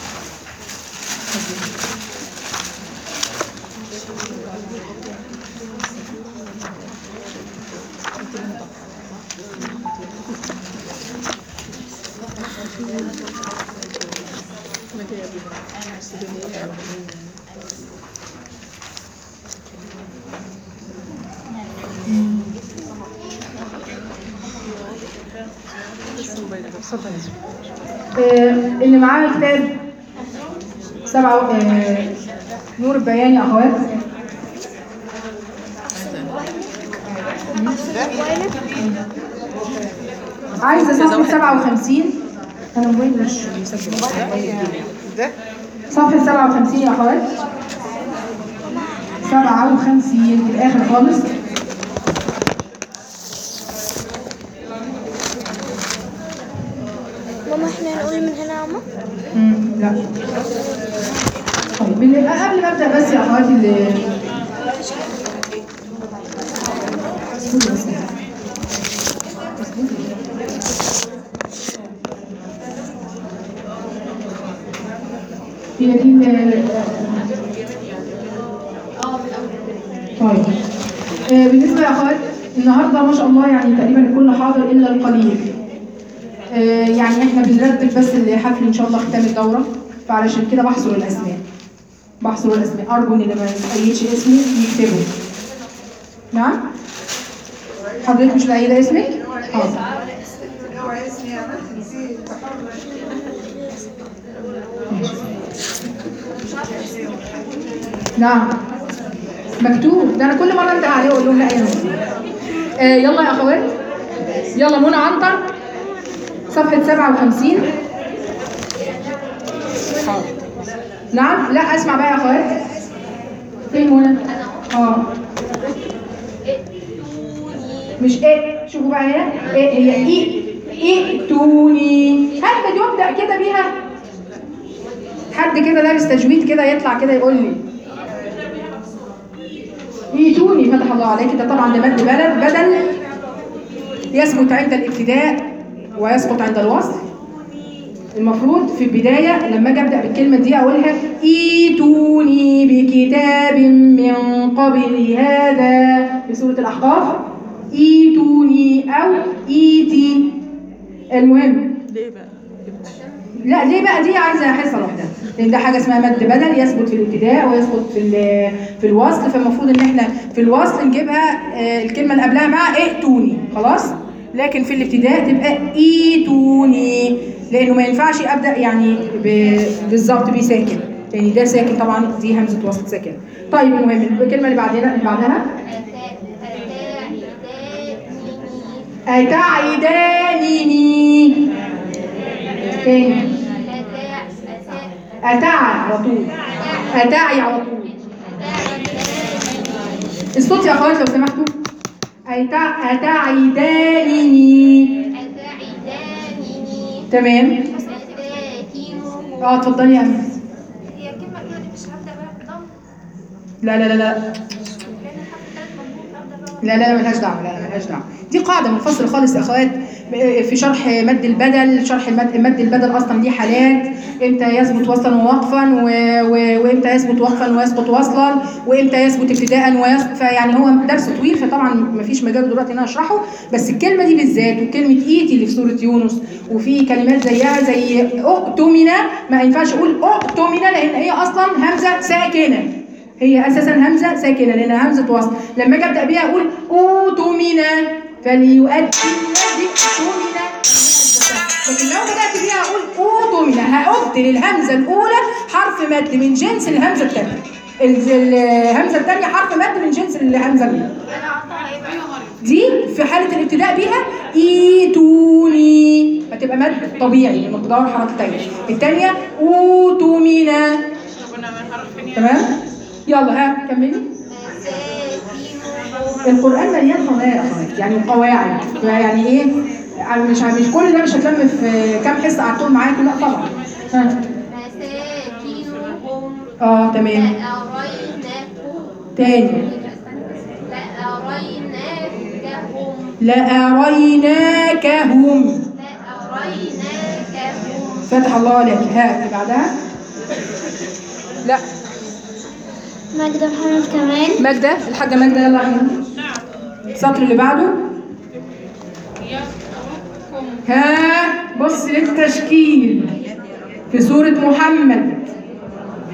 آه، اللي معاه كتاب سبعة آه، نور البيان يا اخوات عايزه صفحه 57 انا موبايلي مش مسجل ده صفحه 57 يا اخوات 57 في الاخر خالص ماما احنا نقول من هنا يا ماما مم، لا طيب بال- قبل ما ابدا بس يا اخواتي اللي هي دي ال- طيب آه، بالنسبه يا اخوات النهارده ما شاء الله يعني تقريبا الكل حاضر الا القليل آه، يعني احنا بنرتب بس الحفل ان شاء الله ختام الدوره فعلشان كده بحصر الاسماء بحصر الاسماء ارجو ان اللي ما يتقيدش اسمي يكتبه نعم حضرتك مش لاقيه اسمك حاضر نعم مكتوب ده انا كل مره انده عليه واقول لهم لا يا نور آه يلا يا اخوات يلا منى عنتر صفحة 57 حاضر. نعم لا اسمع بقى يا اخوات فين منى؟ اه مش ايه شوفوا بقى هي ايه هي ايه ائتوني هل يبدأ كده بيها حد كده لابس تجويد كده يطلع كده يقول لي ايتوني فتح الله عليك ده طبعا ده مد بلد بدل يثبت عند الابتداء ويسقط عند الوصل المفروض في البداية لما أجي أبدأ بالكلمة دي أقولها إيتوني بكتاب من قبل هذا في سورة الأحقاف إيتوني أو إيتي المهم ليه بقى؟ لا ليه بقى دي عايزه حصه لوحدها لان ده حاجه اسمها مد بدل يثبت في الابتداء ويثبت في ال- في الوصل فالمفروض ان احنا في الوصل نجيبها آه، الكلمه اللي قبلها مع ائتوني خلاص لكن في الابتداء تبقى ايتوني لانه ما ينفعش ابدا يعني ب- بالظبط بيه ساكن لان ده ساكن طبعا دي همزه وصل ساكن طيب المهم الكلمه اللي بعدها اللي بعدها أتعدانني تاني أتعى على طول أتعي على طول الصوت يا أخوات لو سمحتوا أتع... أتعدانني تمام اه اتفضلي يا أمل هي الكلمة الأولى دي مش هبدأ بقى بالضم لا لا لا لا لأن الحرف الثالث مضموم هبدأ بقى لا لا لا ملهاش دعوه لا لا ملهاش دعوه دي قاعده منفصله خالص يا اخوات في شرح مد البدل شرح المد, مد البدل اصلا ليه حالات امتى يثبت وصلا ووقفا و... و... وامتى يثبت وقفا ويسقط وصلا وامتى يثبت ابتداء ويسقط فيعني هو درس طويل فطبعا مفيش مجال دلوقتي ان انا اشرحه بس الكلمه دي بالذات وكلمه ايتي اللي في سوره يونس وفي كلمات زيها زي اؤتمنه ما ينفعش اقول اؤتمنه لان هي اصلا همزه ساكنه هي اساسا همزه ساكنه لانها همزه وصل لما اجي ابدا بيها اقول اوتمنا فليؤدي الذي اؤتمنا لكن لو بدات بيها اقول اوتمنا هابدل الهمزه الاولى حرف مد من جنس الهمزه الثانيه الهمزه الثانيه حرف مد من جنس الهمزه الاولى دي في حاله الابتداء بيها ايتوني هتبقى مد طبيعي بمقدار حركتين الثانيه اوتمنا تمام يلا ها كملي القرآن مليان قواعد يا أخوات يعني قواعد يعني إيه يعني مش مش كل ده مش هتلم في كام حصة قعدتهم معاكم لا طبعا ها مساكنهم اه تمام لأريناهم تاني لأريناكهم لأريناكهم لأريناكهم فتح الله عليك ها اللي بعدها لا ماجدة محمد كمال ماجدة الحاجة ماجدة يلا احنا السطر اللي بعده ها بص للتشكيل في سورة محمد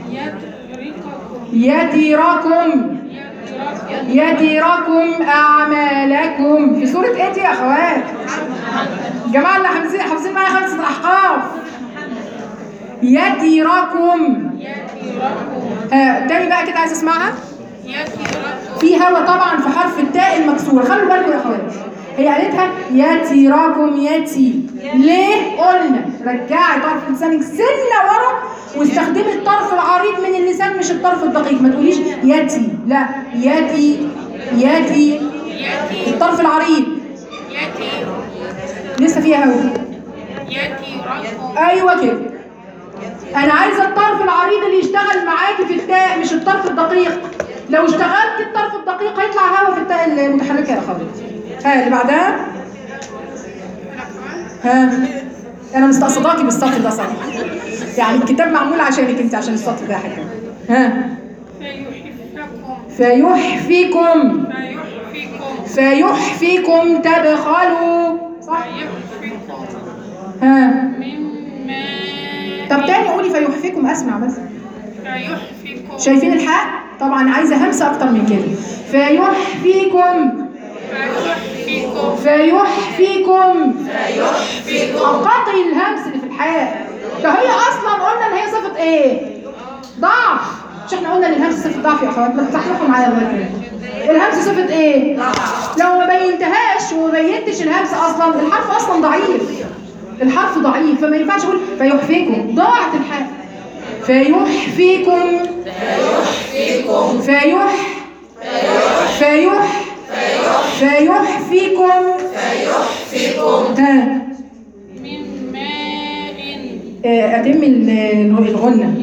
يتركم يتركم أعمالكم في سورة إيه دي يا أخوات؟ جماعة اللي حافظين حافظين معايا خمسة أحقاف يتركم ها تاني بقى كده عايز اسمعها في هوا طبعا في حرف التاء المكسوره خلوا بالكم يا اخوات هي قالتها ياتي راكم ياتي ليه قلنا رجعي طرف لسانك سنه ورا واستخدمي الطرف العريض من اللسان مش الطرف الدقيق ما تقوليش ياتي لا ياتي ياتي الطرف العريض لسه فيها هوا ايوه كده انا عايزه الطرف العريض اللي يشتغل معاكي في التاء مش الطرف الدقيق لو اشتغلت الطرف الدقيق هيطلع هوا في التاء المتحركه يا خالد ها اللي بعدها ها انا مستقصداكي بالسطر ده صح يعني الكتاب معمول عشانك انت عشان السطر ده حاجه ها فيحفيكم فيحفيكم تبخلوا صح ها طب تاني قولي فيحفيكم اسمع بس شايفين الحق طبعا عايزه همسه اكتر من كده فيحفيكم فيحفيكم فيحفيكم قطعي الهمس اللي في الحاء ده هي اصلا قلنا ان هي صفه ايه ضعف مش احنا قلنا ان الهمس صفه ضعف يا اخوات ما تصححوا معايا الله يكرمك الهمس صفه ايه لو ما بينتهاش وما بينتش الهمس اصلا الحرف اصلا ضعيف الحرف ضعيف فما ينفعش اقول فيحفيكم ضاعت الحاء فيحفيكم فيحفيكم فيح فيح فيحفيكم فيحفيكم ها من ماء آه، أتم ال- الغنة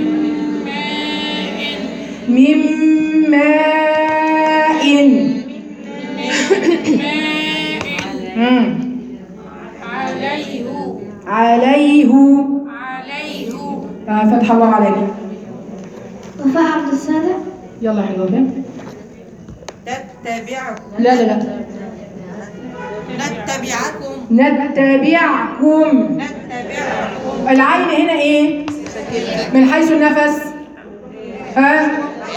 من من ماء ماء ماء مم. عليه عليه عليه آه، فتح الله عليك وفاء عبد الصادق يلا حلوة كده نتبعكم لا لا لا نتبعكم نتبعكم نتبعكم العين هنا ايه من حيث النفس ها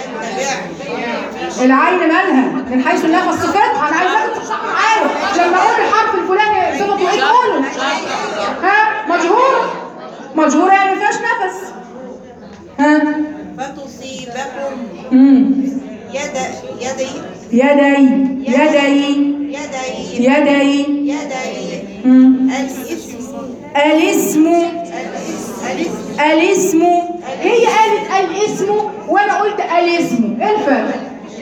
العين مالها من حيث النفس صفتها انا عايزاكم تصححوا معايا لما اقول الحرف الفلاني صفته ايه تقولوا ها مجهوره مجهوره يعني ما فيهاش نفس ها فتصيبكم امم يد يدي يدي يدي يدي يدي يدي مم. الاسم الاسم الاسم الاسم هي قالت الاسم وانا قلت الاسم ايه الفرق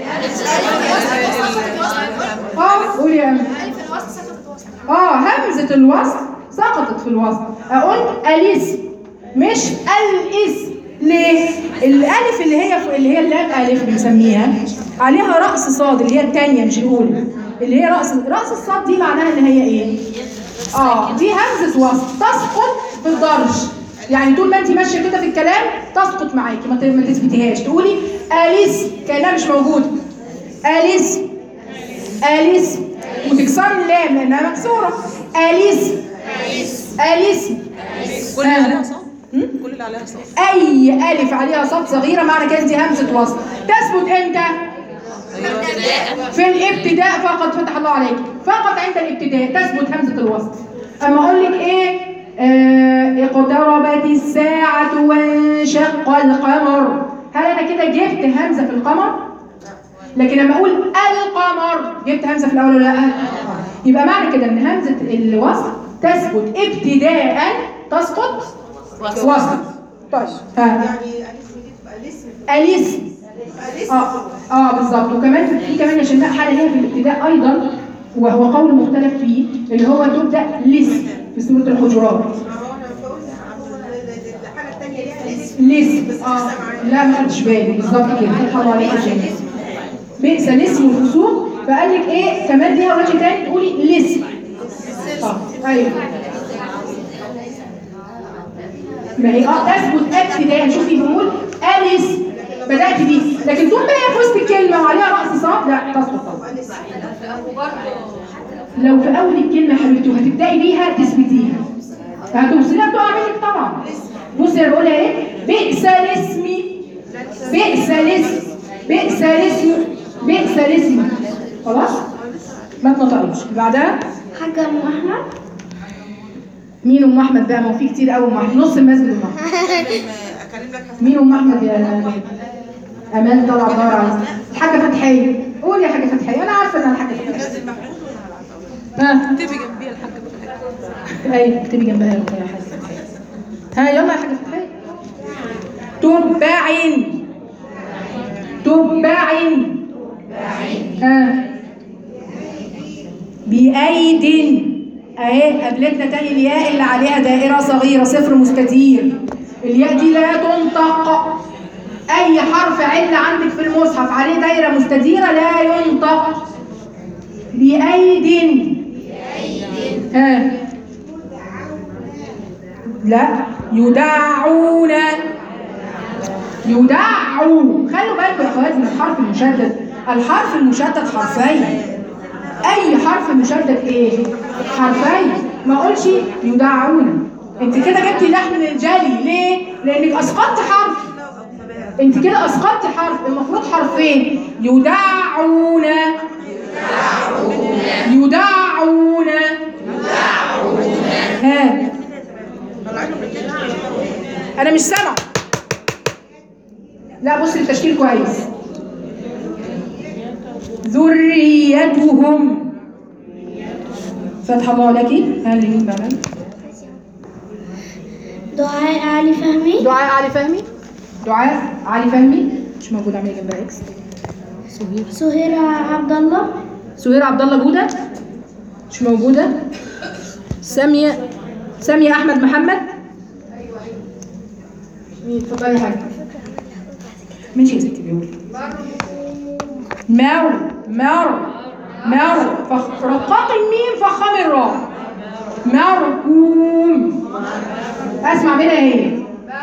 اه قولي يا أمل. اه همزه الوصل سقطت في الوصل قلت الاسم مش الاسم ليه الالف اللي هي اللي هي اللام الف بنسميها عليها راس صاد اللي هي الثانيه مش الاولى اللي هي راس راس الصاد دي معناها ان هي ايه اه دي همزه وصل تسقط في الضرج يعني طول ما انت ماشيه كده في الكلام تسقط معاكي ما ت- ما تثبتيهاش تقولي اليس كانها مش موجوده اليس اليس وتكسري اللام لانها مكسوره اليس اليس كل اللي عليها صوت كل اللي عليها صوت اي الف عليها صوت صغيره معنى كده دي همزه وصل تثبت امتى في الابتداء فقط فتح الله عليك فقط عند الابتداء تثبت همزه الوصل اما اقول لك ايه آه اقتربت الساعه وانشق القمر هل انا كده جبت همزه في القمر لكن لما اقول القمر جبت همزه في الاول ولا لا يبقى معنى كده ان همزه الوصل تثبت ابتداء تسقط وصل طيب ها يعني الاسم دي تبقى الاسم الاسم الاسم اه اه بالظبط وكمان في في كمان يا شيماء حاله هي في الابتداء ايضا وهو قول مختلف فيه اللي هو تبدا لسم في سوره الحجرات ما هو انا بقول هو الحاله الثانيه ليها الاسم لسم اه لا ما خدتش بالي بالظبط كده فتح الله عليك يا شيماء بئس الاسم الفسوق فقال لك ايه كمان ليها وجه تاني تقولي لسم اه ايوه ما هي اه تثبت ابتداء شوفي بنقول اليس بدات بيه لكن طول ما هي في وسط الكلمه وعليها راس صاد لا تسقط طبعا لو في اول الكلمه حبيبتي وهتبداي بيها تثبتيها هتوصليها بتقع منك طبعا بصي انا بقولها ايه بئس الاسم بئس الاسم بئس الاسم بئس الاسم خلاص ما تنطقش بعدها حاجة أم أحمد مين ام احمد بقى ما هو في كتير قوي ام احمد نص المسجد ام احمد اكلم لك مين ام احمد يا امان امان طلع دور على الحاجه فتحيه قول يا حاجه فتحيه انا عارفه انها الحاجه فتحيه نازل محمود ولا ها اكتبي جنبيها الحاجة بتاعتك ايوه اكتبي جنبها يا حاجه فتحيه ها يلا يا حاجه فتحيه تبع تبع ها بأيد اهي قابلتنا تاني الياء اللي عليها دائرة صغيرة صفر مستدير الياء دي لا تنطق أي حرف عل عندك في المصحف عليه دايرة مستديرة لا ينطق بأيد ها لا يدعون يدعوا خلوا بالكم يا اخواتي من الحرف المشدد الحرف المشدد حرفين اي حرف مشدد ايه حرفين ما اقولش يدعون انت كده جبتي لحم من الجلي ليه لانك اسقطت حرف انت كده اسقطت حرف المفروض حرفين يدعون يدعون ها انا مش سامع لا بص التشكيل كويس ذريتهم فتح الله لك ها اللي مين بعدين دعاء علي فهمي دعاء علي فهمي دعاء علي فهمي مش موجود اعملي جنبها اكس سهيرة عبد الله سهير عبد الله جوده مش موجوده ساميه ساميه احمد محمد مين اتفضلي يا حاجه ماشي يا ستي بيقول مر مر مر فخ رقاق الميم فخم الراء مركوم اسمع منها ايه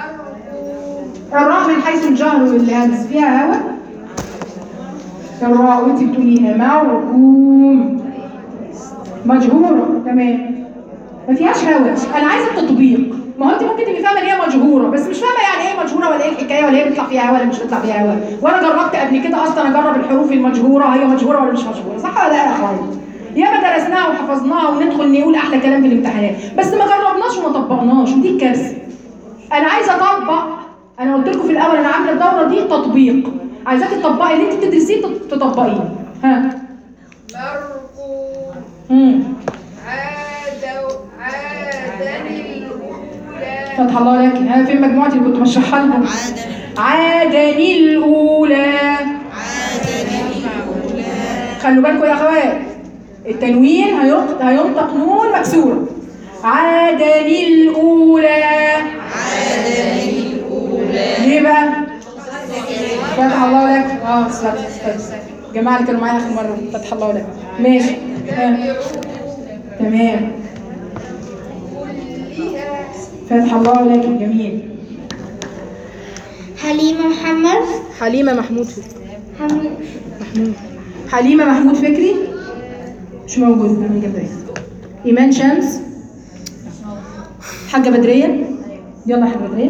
الراء من حيث الجهر والهمز فيها هوا الراء وانت بتقوليها مركوم مجهورة تمام ما فيهاش هوا انا عايزه التطبيق ما هو انت ممكن تبقي فاهمه ان هي مجهوره بس مش فاهمه يعني ايه مجهوره ولا ايه الحكايه ولا هي بيطلع فيها هوا ولا مش بيطلع فيها هوا وانا جربت قبل كده اصلا اجرب الحروف المجهوره هي مجهوره ولا مش مجهوره صح ولا لا يا اخواني ياما درسناها وحفظناها وندخل نقول احلى كلام في الامتحانات بس ما جربناش وما طبقناش ودي الكارثه انا عايزه اطبق انا قلت لكم في الاول انا عامله الدوره دي تطبيق عايزاكي تطبقي اللي انت بتدرسيه تط- تطبقيه ها مرقوم امم عاد عادني الأولى فتح الله لك ها فين مجموعتي اللي كنت بشرحها لكم عادني الاولى خلوا بالكم يا اخوات التنوين هينطق هينطق نون مكسوره عادني الاولى عادني الاولى ليه بقى فتح الله لك اه استنى استنى الجماعه اللي كانوا معايا اخر مره فتح الله لك ماشي ها. تمام فتح الله لك جميل حليمة محمد حليمه محمود فكري حميد محمود حليمه محمود فكري مش موجود انا جنب ايه ايمان شمس حاجه بدريه يلا يا حاجه بدريه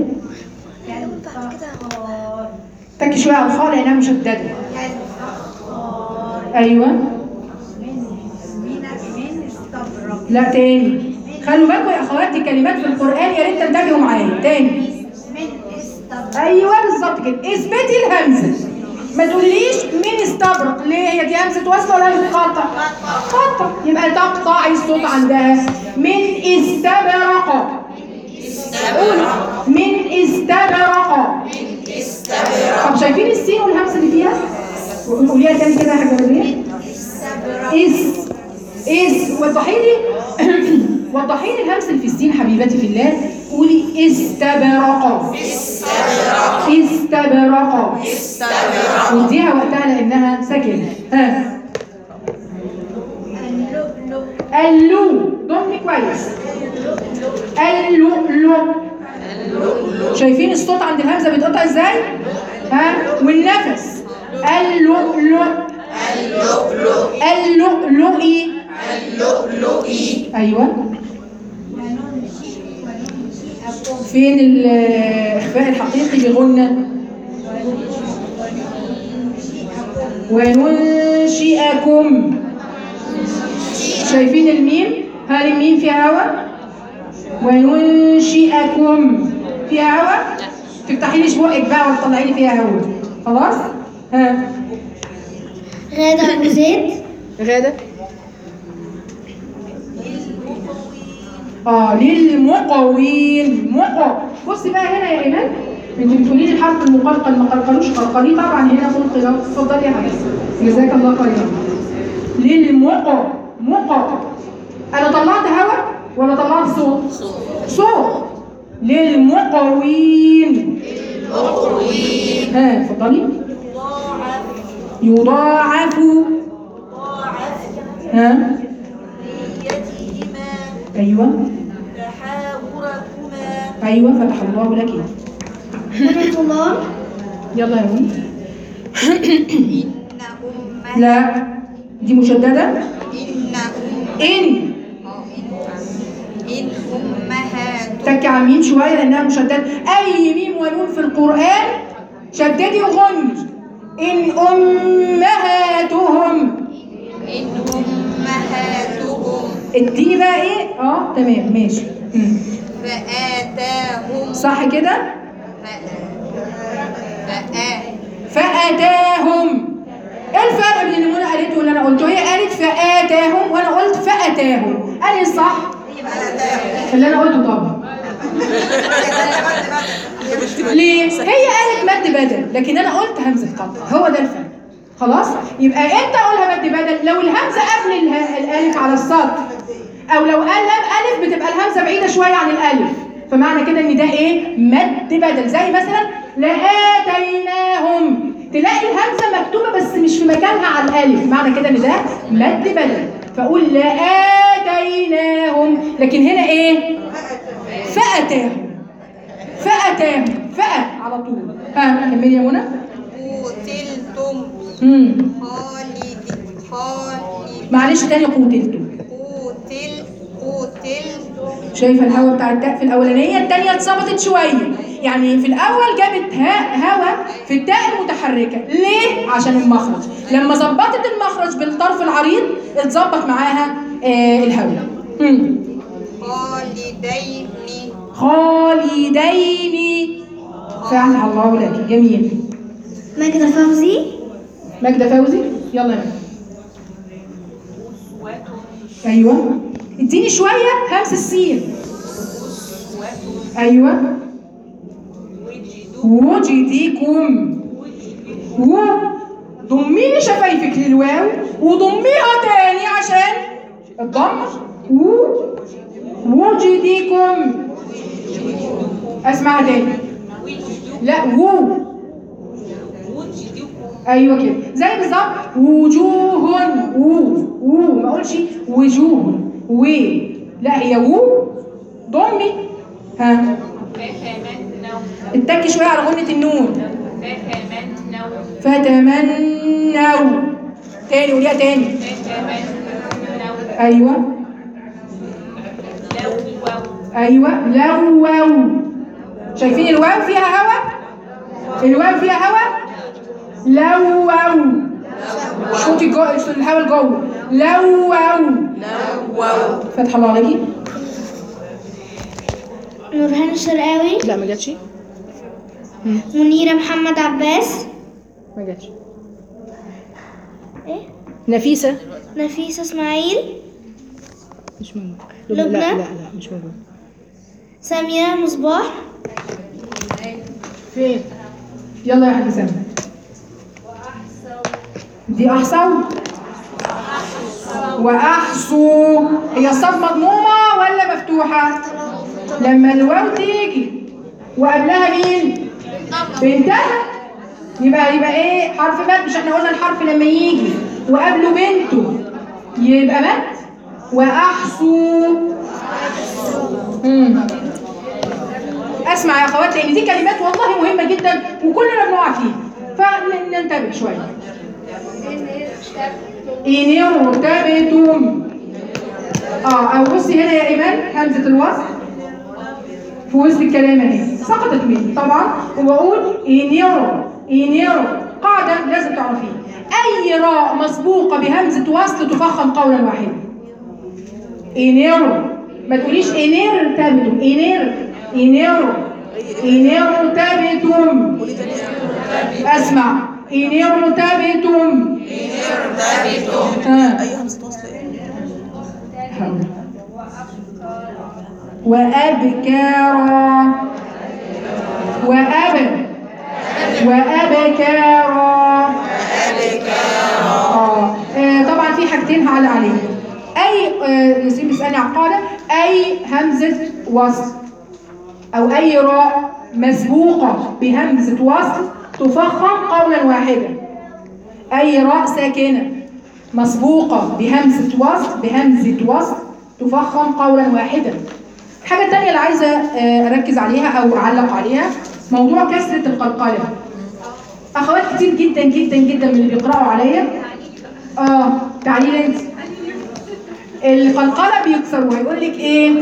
تكي شويه على الخاء لانها مشدده ايوه لا تاني خلوا بالكم يا اخواتي كلمات في القران يا ريت تنتبهوا معايا تاني ايوه بالظبط كده اثبتي الهمزه ما تقوليش مين استبرق ليه هي دي همزه وصل ولا همزه قطع قطع يبقى تقطعي الصوت عندها من استبرق قولي من استبرق طب شايفين السين والهمزه اللي فيها قوليها تاني كده يا حاجه بدريه اس اس وضحي لي وضحي لي الهمزه اللي في السين حبيبتي في الله قولي استبرق استبرق استبرق وديها وقتها لانها ساكنه ها اللو ضمي كويس اللؤلؤ شايفين الصوت عند الهمزه بيتقطع ازاي ها والنفس اللؤلؤ اللؤلؤي اللؤلؤي ايوه فين الاخفاء الحقيقي بغنى وننشئكم شايفين الميم هل الميم فيها هوا وننشئكم فيها هوا تفتحي لي بقك بقى وتطلعي لي فيها هوا خلاص ها غادة أبو زيد غادة اه للمقوين مقو بصي بقى هنا يا ايمان انت بتقولي لي الحرف المقلقل ما قلقلوش قلقليه طبعا هنا قلقل اهو. اتفضلي يا حبيبتي جزاك الله خيرا للمقو مقو انا طلعت هوا ولا طلعت صوت صوت للمقوين ها اتفضلي يضاعف ها ايوه ايوه فتح الله لك ورحمة الله يلا يا ولد لا دي مشدده إن ان إن أمهات تكي على الميم شويه لانها مشدده اي ميم ونون في القران شددي وغني ان امهاتهم إن أمهاتهم اديني بقى ايه اه تمام ماشي مم. فآتاهم صح كده فآ فاتاهم ايه الفرق بين اللي منى قالته واللي انا قلته هي قالت فاتاهم وانا قلت فاتاهم قال الصح اللي انا قلته طبعا ليه هي قالت مد بدل لكن انا قلت همزه قطع هو ده الفرق خلاص يبقى انت قولها مد بدل لو الهمزه قبل اله- الالف على السطر او لو قال لام الف بتبقى الهمزه بعيده شويه عن الالف فمعنى كده ان ده ايه مد بدل زي مثلا لاتيناهم تلاقي الهمزه مكتوبه بس مش في مكانها على الالف معنى كده ان ده مد بدل فاقول لاتيناهم لكن هنا ايه فاتاهم فاتاهم فأت على طول ها كملي يا منى قتلتم امم خالد خالد معلش تاني قوتلتم قتل قتل شايفه الهوا بتاع التاء في الاولانيه الثانيه اتظبطت شويه يعني في الاول جابت ها هوا في التاء المتحركه ليه عشان المخرج لما ظبطت المخرج بالطرف العريض اتظبط معاها آه الهوا مم. خالدين خالدين فعل الله لك جميل ماجدة فوزي ماجدة فوزي يلا يا ماجدة. ايوه اديني شويه همس السين ايوه وجدكم و ضمي لي شفايفك للواو وضميها تاني عشان الضم و وجدكم اسمعها تاني لا و ايوه كده زي بالظبط وجوه و و ما اقولش وجوه و لا هي و ضمي ها اتكي شويه على غنة النون فتمنوا تاني قوليها تاني ايوه ايوه لووا شايفين الواو فيها هوا الواو فيها هوا لووا شوطي جو الهوا لجوه لووا واو فتح الله عليكي نورهان الشرقاوي لا ما جاتش منيرة محمد عباس ما جاتش ايه نفيسة نفيسة اسماعيل مش موجود لبنى؟ لا لا لا مش موجود سامية مصباح فين يلا يا حاج سامي دي احصوا واحصوا هي الصاد مضمومه ولا مفتوحه لما الواو تيجي وقبلها مين بنتها يبقى يبقى ايه حرف مد مش احنا قلنا الحرف لما يجي وقبله بنته يبقى مد واحصوا مم. اسمع يا اخوات لان دي كلمات والله مهمه جدا وكلنا بنقع فيها فننتبه شويه ان ارتبتم اه او بصي هنا يا ايمان همزه الوصل في وسط الكلام اهي سقطت مني طبعا وبقول ان يروا ان يروا قاعده لازم تعرفيها اي راء مسبوقه بهمزه وصل تفخم قولا واحدا انيرو ما تقوليش انير تابتم انير انيرو انيرو تابتم اسمع انيرو تابتم ها اي همزه وصل ايه وأبكارا وأب وأبكارا آه. آه، طبعا في حاجتين هعلق عليهم أي آه، نسيب بيسألني على القاعدة أي همزة وصل أو أي راء مسبوقة بهمزة وصل تفخم قولا واحدا أي راء ساكنة مسبوقة بهمزة وصل بهمزة وصل تفخم قولا واحدا الحاجة التانية اللي عايزة آه، أركز عليها أو أعلق عليها موضوع كسرة القلقلة أخوات كتير جدا جدا جدا من اللي بيقرأوا عليا آه تعليل أنت القلقلة بيكسروها يقول لك إيه؟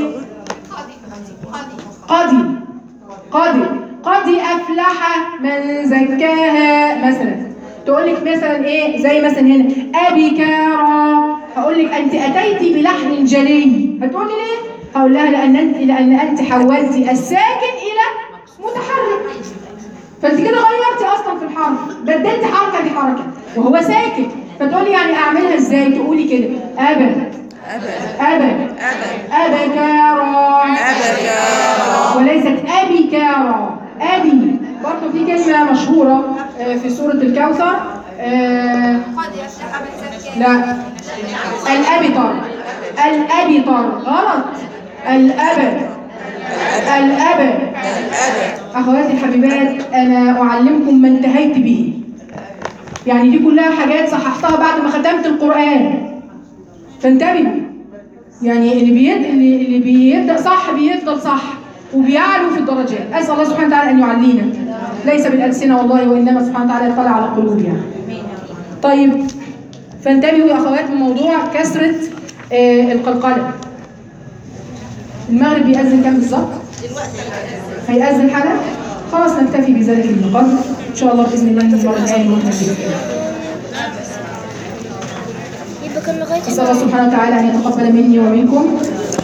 قضي قضي قضي أفلح من زكاها مثلا تقول لك مثلا إيه زي مثلا هنا أبي كارا هقول لك أنت أتيتي بلحن جلي هتقولي ليه؟ هقول لها لأن أنت لأن أنت حولتي الساكن إلى متحرك فأنت كده غيرتي أصلا في الحرف بدلت حركة بحركة وهو ساكن فتقولي يعني أعملها إزاي؟ تقولي كده أبا أبا أبا كارا وليست أبي كارا أبي برضه في كلمة مشهورة آه، في سورة الكوثر آه، لا الأبتر الأبتر غلط الأب الأب أخواتي الحبيبات أنا أعلمكم ما انتهيت به يعني دي كلها حاجات صححتها بعد ما ختمت القرآن فانتبهوا يعني اللي بيد اللي, اللي بيبدا صح بيفضل صح وبيعلو في الدرجات اسال الله سبحانه وتعالى ان يعلينا ليس بالالسنه والله وانما سبحانه وتعالى يطلع على قلوبنا طيب فانتبهوا يا اخوات من موضوع كسره آه القلقله المغرب بيأذن كام بالظبط؟ هيأذن حالا؟ خلاص نكتفي بذلك القدر ان شاء الله باذن الله المره الجايه نكمل يبقى كان لغاية أسأل الله سبحانه وتعالى أن يتقبل مني ومنكم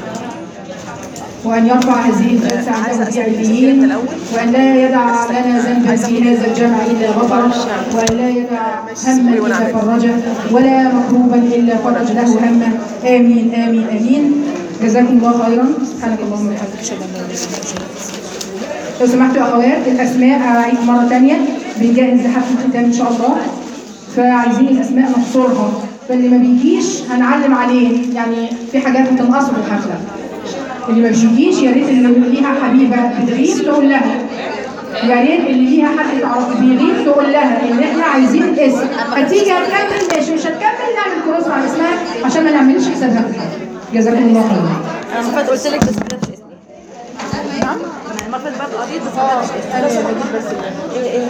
وأن يرفع هذه الجلسة عن توزيع الدين وأن لا يدع لنا ذنبا في هذا الجمع إلا غفره وأن لا يدع هما إلا فرجه ولا مكروبا إلا فرج له همه آمين آمين آمين جزاكم الله خيرا سبحانك اللهم وبحمدك أشهد أن لا إله إلا أنت لو سمحتوا يا أخوات الأسماء أعيد مرة تانية بنجهز لحفل الختام إن شاء الله فعايزين الاسماء نحصرها فاللي ما بيجيش هنعلم عليه يعني في حاجات بتنقصه في الحفله اللي ما بيجيش يا ريت اللي ليها حبيبه بتغيب تقول لها يا ريت اللي ليها حد تعرف بيغيب تقول لها ان احنا عايزين اسم هتيجي هتكمل ماشي مش هتكمل نعمل كروس مع اسمها عشان ما نعملش حسابها في الحفله جزاكم الله خيرا انا المفروض قلت لك بس ما كتبتش اسمي نعم انا المفروض برضه قريت بس ما كتبتش اسمي بس ايه ايه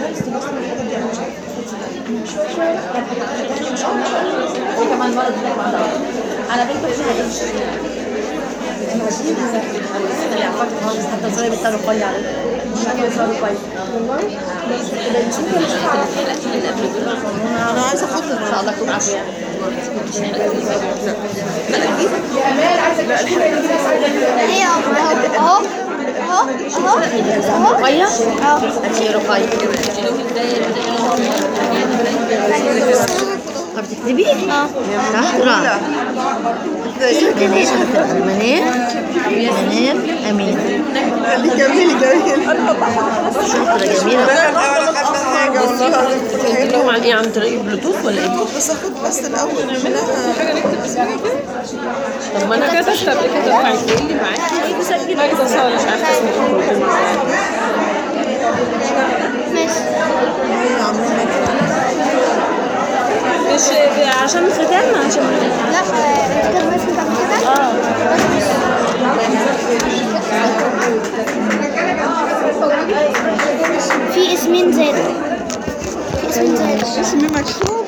كمان مرة دي بعد على بالك فيها ايه؟ اللي عرفت خالص حتى صار بيصيروا قوي على مش عارفه بيصيروا كويس والله انا عايزه احط ان شاء الله تكون عافيه يا امال عايزه تشوفي اللي كده سعيدة. ايه اهو اهو اهو اهو رقية؟ اه هاتي رقية طب تكتبي؟ اه شهرة منير منير منير أمين جميل جميل شهرة جميلة بتتكلموا عن ايه عن طريق بلوتوث ولا ايه؟ بس اخد بس الاول طب ما انا كتبت قبل كده بعت لي معاكي ماجدة صالح مش عارفه اسمه مش عشان الختام عشان لا انت كان اسمك قبل كده؟ اه في اسمين زاد في اسمين زاد اسمي مكتوب